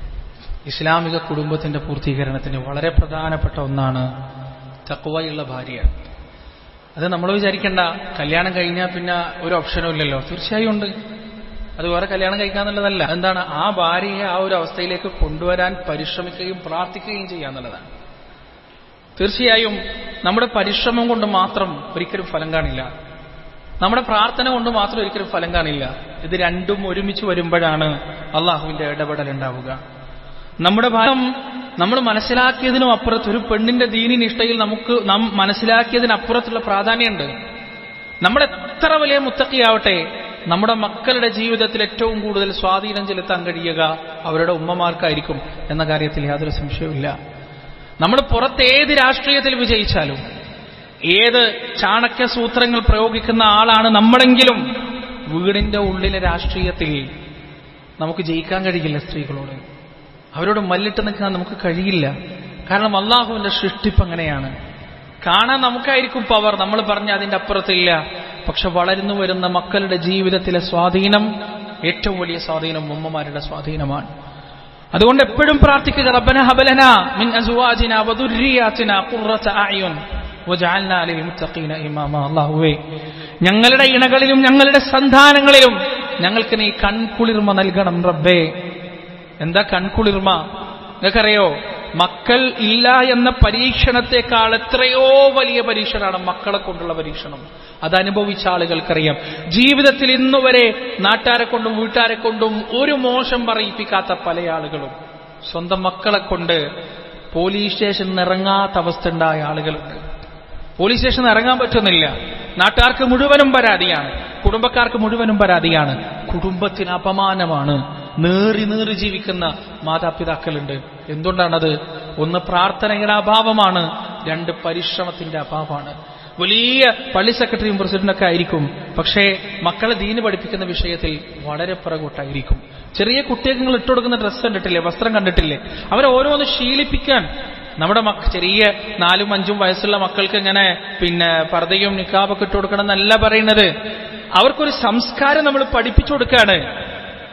ഇസ്ലാമിക കുടുംബത്തിന്റെ പൂർത്തീകരണത്തിന് വളരെ പ്രധാനപ്പെട്ട ഒന്നാണ് തക്കുവയുള്ള ഭാര്യ അത് നമ്മൾ വിചാരിക്കേണ്ട കല്യാണം കഴിഞ്ഞാൽ പിന്നെ ഒരു ഓപ്ഷനും ഇല്ലല്ലോ തീർച്ചയായും ഉണ്ട് അത് വേറെ കല്യാണം കഴിക്കാന്നുള്ളതല്ല എന്താണ് ആ ഭാര്യയെ ആ ഒരു അവസ്ഥയിലേക്ക് കൊണ്ടുവരാൻ പരിശ്രമിക്കുകയും പ്രാർത്ഥിക്കുകയും ചെയ്യുക എന്നുള്ളതാണ് തീർച്ചയായും നമ്മുടെ പരിശ്രമം കൊണ്ട് മാത്രം ഒരിക്കലും ഫലം കാണില്ല നമ്മുടെ പ്രാർത്ഥന കൊണ്ട് മാത്രം ഒരിക്കലും ഫലം കാണില്ല ഇത് രണ്ടും ഒരുമിച്ച് വരുമ്പോഴാണ് അള്ളാഹുവിന്റെ ഇടപെടൽ ഉണ്ടാവുക നമ്മുടെ ഭാരം നമ്മൾ മനസ്സിലാക്കിയതിനും അപ്പുറത്ത് ഒരു പെണ്ണിന്റെ ദീനി നിഷ്ഠയിൽ നമുക്ക് നാം മനസ്സിലാക്കിയതിനപ്പുറത്തുള്ള പ്രാധാന്യമുണ്ട് നമ്മൾ എത്ര വലിയ മുത്തക്കിയാവട്ടെ നമ്മുടെ മക്കളുടെ ജീവിതത്തിൽ ഏറ്റവും കൂടുതൽ സ്വാധീനം ചെലുത്താൻ കഴിയുക അവരുടെ ഉമ്മമാർക്കായിരിക്കും എന്ന കാര്യത്തിൽ യാതൊരു സംശയവുമില്ല നമ്മൾ പുറത്ത് ഏത് രാഷ്ട്രീയത്തിൽ വിജയിച്ചാലും ഏത് ചാണക്യ സൂത്രങ്ങൾ പ്രയോഗിക്കുന്ന ആളാണ് നമ്മളെങ്കിലും വീടിന്റെ ഉള്ളിലെ രാഷ്ട്രീയത്തിൽ നമുക്ക് ജയിക്കാൻ കഴിയില്ല സ്ത്രീകളോട് അവരോട് മല്ലിട്ട് നിൽക്കാൻ നമുക്ക് കഴിയില്ല കാരണം അള്ളാഹുവിന്റെ സൃഷ്ടിപ്പ് അങ്ങനെയാണ് കാണാൻ നമുക്കായിരിക്കും പവർ നമ്മൾ പറഞ്ഞ അതിന്റെ അപ്പുറത്തില്ല പക്ഷെ വളർന്നു വരുന്ന മക്കളുടെ ജീവിതത്തിലെ സ്വാധീനം ഏറ്റവും വലിയ സ്വാധീനം ഉമ്മമാരുടെ സ്വാധീനമാണ് അതുകൊണ്ട് എപ്പോഴും പ്രാർത്ഥിക്കുക റബ്ബന ഹബലന മിൻ അസ്വാജിന വദുർരിയാതിന ഖുർറത അഅയുൻ വജഅൽനാ ലിൽ മുത്തഖീന ഇമാമ അല്ലാഹുവേ ഞങ്ങളുടെ ഇണകളിലും ഞങ്ങളുടെ സന്താനങ്ങളിലും ഞങ്ങൾക്ക് നീ കൺകുളിർമ നൽകണം റബ്ബേ എന്താ കൺകുളിർമ നിങ്ങൾക്കറിയോ മക്കൾ ഇല്ല എന്ന പരീക്ഷണത്തെക്കാൾ എത്രയോ വലിയ പരീക്ഷണമാണ് മക്കളെ കൊണ്ടുള്ള പരീക്ഷണം അത് അനുഭവിച്ച ആളുകൾക്കറിയാം ജീവിതത്തിൽ ഇന്നുവരെ നാട്ടാരെ കൊണ്ടും വീട്ടുകാരെ കൊണ്ടും ഒരു മോശം പറയിപ്പിക്കാത്ത പല ആളുകളും സ്വന്തം മക്കളെ കൊണ്ട് പോലീസ് സ്റ്റേഷനിൽ ഇറങ്ങാത്ത അവസ്ഥ ഉണ്ടായ ആളുകളുണ്ട് പോലീസ് സ്റ്റേഷനിൽ ഇറങ്ങാൻ പറ്റുന്നില്ല നാട്ടുകാർക്ക് മുഴുവനും പരാതിയാണ് കുടുംബക്കാർക്ക് മുഴുവനും പരാതിയാണ് കുടുംബത്തിന് അപമാനമാണ് നേറി നേറി ജീവിക്കുന്ന മാതാപിതാക്കളുണ്ട് എന്തുകൊണ്ടാണത് ഒന്ന് പ്രാർത്ഥനയുടെ അഭാവമാണ് രണ്ട് പരിശ്രമത്തിന്റെ അഭാവമാണ് വലിയ പള്ളി സെക്രട്ടറിയും പ്രസിഡന്റൊക്കെ ആയിരിക്കും പക്ഷേ മക്കളെ ദീന് പഠിപ്പിക്കുന്ന വിഷയത്തിൽ വളരെ പുറകോട്ടായിരിക്കും ചെറിയ കുട്ടികൾക്ക് നിങ്ങൾ ഇട്ടുകൊടുക്കുന്ന ഡ്രസ്സ് കണ്ടിട്ടില്ലേ വസ്ത്രം കണ്ടിട്ടില്ലേ അവരെ ഓരോന്ന് ശീലിപ്പിക്കാൻ നമ്മുടെ മക്ക ചെറിയ നാലും അഞ്ചും വയസ്സുള്ള മക്കൾക്ക് ഇങ്ങനെ പിന്നെ പർദ്ദയും നിക്കാബൊക്കെ ഇട്ട് കൊടുക്കണം എന്നല്ല പറയുന്നത് അവർക്കൊരു സംസ്കാരം നമ്മൾ പഠിപ്പിച്ചു കൊടുക്കുകയാണ്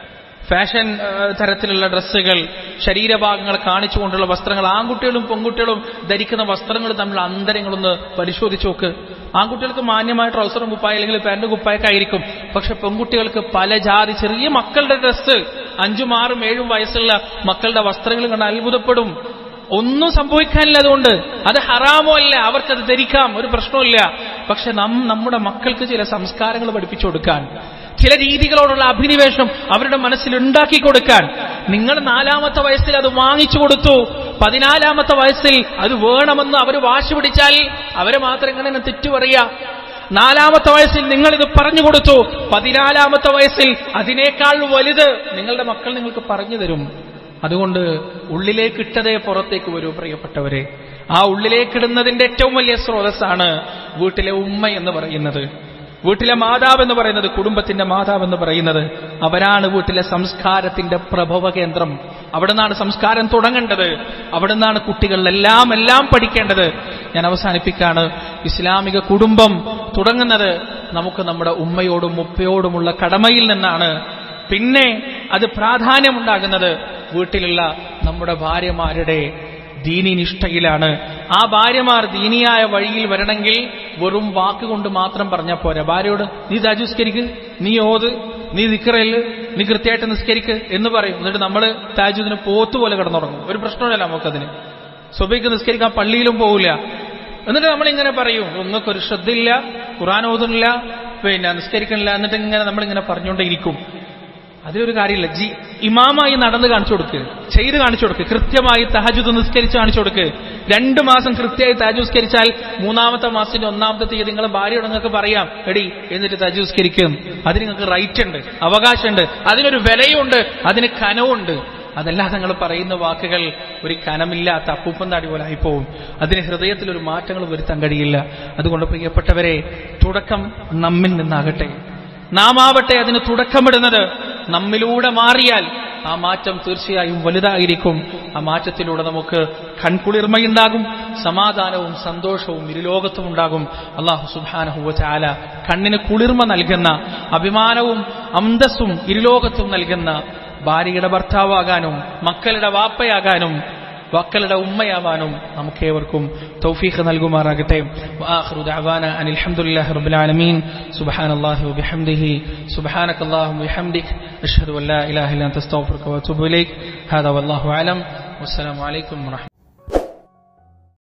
ഫാഷൻ ആ, തരത്തിലുള്ള ഡ്രസ്സുകൾ ശരീരഭാഗങ്ങൾ കാണിച്ചുകൊണ്ടുള്ള വസ്ത്രങ്ങൾ ആൺകുട്ടികളും പെൺകുട്ടികളും ധരിക്കുന്ന വസ്ത്രങ്ങൾ തമ്മിലുള്ള അന്തരങ്ങളൊന്ന് പരിശോധിച്ച് നോക്ക് ആൺകുട്ടികൾക്ക് മാന്യമായ ട്രൗസറും കുപ്പായ അല്ലെങ്കിൽ പാൻറ് കുപ്പായൊക്കെ ആയിരിക്കും പക്ഷെ പെൺകുട്ടികൾക്ക് പല ജാതി ചെറിയ മക്കളുടെ ഡ്രസ്സ് അഞ്ചും ആറും ഏഴും വയസ്സുള്ള മക്കളുടെ വസ്ത്രങ്ങൾ കണ്ട് അത്ഭുതപ്പെടും ഒന്നും സംഭവിക്കാനില്ല അതുകൊണ്ട് അത് ഹറാമോ അല്ല അവർക്കത് ധരിക്കാം ഒരു പ്രശ്നമില്ല പക്ഷെ നാം നമ്മുടെ മക്കൾക്ക് ചില സംസ്കാരങ്ങൾ പഠിപ്പിച്ചു കൊടുക്കാൻ ചില രീതികളോടുള്ള അഭിനിവേശം അവരുടെ മനസ്സിൽ ഉണ്ടാക്കി കൊടുക്കാൻ നിങ്ങൾ നാലാമത്തെ വയസ്സിൽ അത് വാങ്ങിച്ചു കൊടുത്തു പതിനാലാമത്തെ വയസ്സിൽ അത് വേണമെന്ന് അവർ വാശി പിടിച്ചാൽ അവരെ മാത്രം എങ്ങനെ തെറ്റു പറയാ നാലാമത്തെ വയസ്സിൽ നിങ്ങൾ ഇത് പറഞ്ഞു കൊടുത്തു പതിനാലാമത്തെ വയസ്സിൽ അതിനേക്കാൾ വലുത് നിങ്ങളുടെ മക്കൾ നിങ്ങൾക്ക് പറഞ്ഞു തരും അതുകൊണ്ട് ഉള്ളിലേക്ക് ഇട്ടതേ പുറത്തേക്ക് വരൂ പ്രിയപ്പെട്ടവരെ ആ ഉള്ളിലേക്കിടുന്നതിന്റെ ഏറ്റവും വലിയ സ്രോതസ്സാണ് വീട്ടിലെ ഉമ്മ എന്ന് പറയുന്നത് വീട്ടിലെ മാതാവ് എന്ന് പറയുന്നത് കുടുംബത്തിന്റെ മാതാവ് എന്ന് പറയുന്നത് അവരാണ് വീട്ടിലെ സംസ്കാരത്തിന്റെ പ്രഭവ കേന്ദ്രം അവിടെ നിന്നാണ് സംസ്കാരം തുടങ്ങേണ്ടത് അവിടെ നിന്നാണ് കുട്ടികളിലെല്ലാം എല്ലാം പഠിക്കേണ്ടത് ഞാൻ അവസാനിപ്പിക്കാണ് ഇസ്ലാമിക കുടുംബം തുടങ്ങുന്നത് നമുക്ക് നമ്മുടെ ഉമ്മയോടും ഉപ്പയോടുമുള്ള കടമയിൽ നിന്നാണ് പിന്നെ അത് പ്രാധാന്യമുണ്ടാകുന്നത് വീട്ടിലുള്ള നമ്മുടെ ഭാര്യമാരുടെ ദീനി നിഷ്ഠയിലാണ് ആ ഭാര്യമാർ ദീനിയായ വഴിയിൽ വരണമെങ്കിൽ വെറും വാക്കുകൊണ്ട് മാത്രം പറഞ്ഞാൽ പോരാ ഭാര്യയോട് നീ താജുസ്കരിക്ക് നീ ഓത് നീ നിക്കറയില് നീ കൃത്യമായിട്ട് നിസ്കരിക്ക് എന്ന് പറയും എന്നിട്ട് നമ്മൾ താജുദിന് പോത്തുപോലെ കിടന്നുറങ്ങും ഒരു പ്രശ്നമില്ല നമുക്കതിന് സ്വബയ്ക്ക് നിസ്കരിക്കാൻ പള്ളിയിലും പോവില്ല എന്നിട്ട് നമ്മളിങ്ങനെ പറയും ഒന്നൊക്കെ ഒരു ശ്രദ്ധയില്ല ഖുറാൻ ഓതുന്നില്ല പിന്നെ നിസ്കരിക്കണില്ല എന്നിട്ട് ഇങ്ങനെ നമ്മളിങ്ങനെ പറഞ്ഞുകൊണ്ടേയിരിക്കും അതിലൊരു കാര്യമില്ല ജി ഇമാമായി നടന്ന് കാണിച്ചു കൊടുക്ക് ചെയ്ത് കാണിച്ചു കൊടുക്ക് കൃത്യമായി തഹജുദ് നിസ്കരിച്ച് കാണിച്ചു കൊടുക്ക് രണ്ട് മാസം കൃത്യമായി തഹജു നിസ്കരിച്ചാൽ മൂന്നാമത്തെ മാസത്തിന്റെ ഒന്നാമത്തെ തീയതി നിങ്ങളെ ഭാര്യയോട് നിങ്ങൾക്ക് പറയാം എടി എന്നിട്ട് തഹജു നിസ്കരിക്കും അതിന് നിങ്ങൾക്ക് റൈറ്റ് ഉണ്ട് അവകാശമുണ്ട് അതിനൊരു വിലയുണ്ട് അതിന് കനവുണ്ട് അതല്ലാതെ നിങ്ങൾ പറയുന്ന വാക്കുകൾ ഒരു കനമില്ലാത്ത അപ്പൂപ്പൻ താടി പോലെ ആയിപ്പോവും അതിന് ഹൃദയത്തിൽ ഒരു മാറ്റങ്ങൾ വരുത്താൻ കഴിയില്ല അതുകൊണ്ട് പ്രിയപ്പെട്ടവരെ തുടക്കം നമ്മിൽ നിന്നാകട്ടെ നാം ആവട്ടെ അതിന് തുടക്കമിടുന്നത് നമ്മിലൂടെ മാറിയാൽ ആ മാറ്റം തീർച്ചയായും വലുതായിരിക്കും ആ മാറ്റത്തിലൂടെ നമുക്ക് കൺകുളിർമയുണ്ടാകും സമാധാനവും സന്തോഷവും ഇരുലോകത്തും ഉണ്ടാകും അള്ളാഹു സുബാനഹുവ ചാല കണ്ണിന് കുളിർമ നൽകുന്ന അഭിമാനവും അന്തസ്സും ഇരുലോകത്തും നൽകുന്ന ഭാര്യയുടെ ഭർത്താവാകാനും മക്കളുടെ വാപ്പയാകാനും മക്കളുടെ ഉമ്മയാവാനും നമുക്കേവർക്കും തൗഫീഖ് നൽകുമാറാകട്ടെ وآخر دعوانا أن الحمد لله رب العالمين سبحان الله وبحمده سبحانك اللهم وبحمدك أشهد أن لا إله إلا أنت استغفرك وأتوب إليك هذا والله أعلم والسلام عليكم ورحمة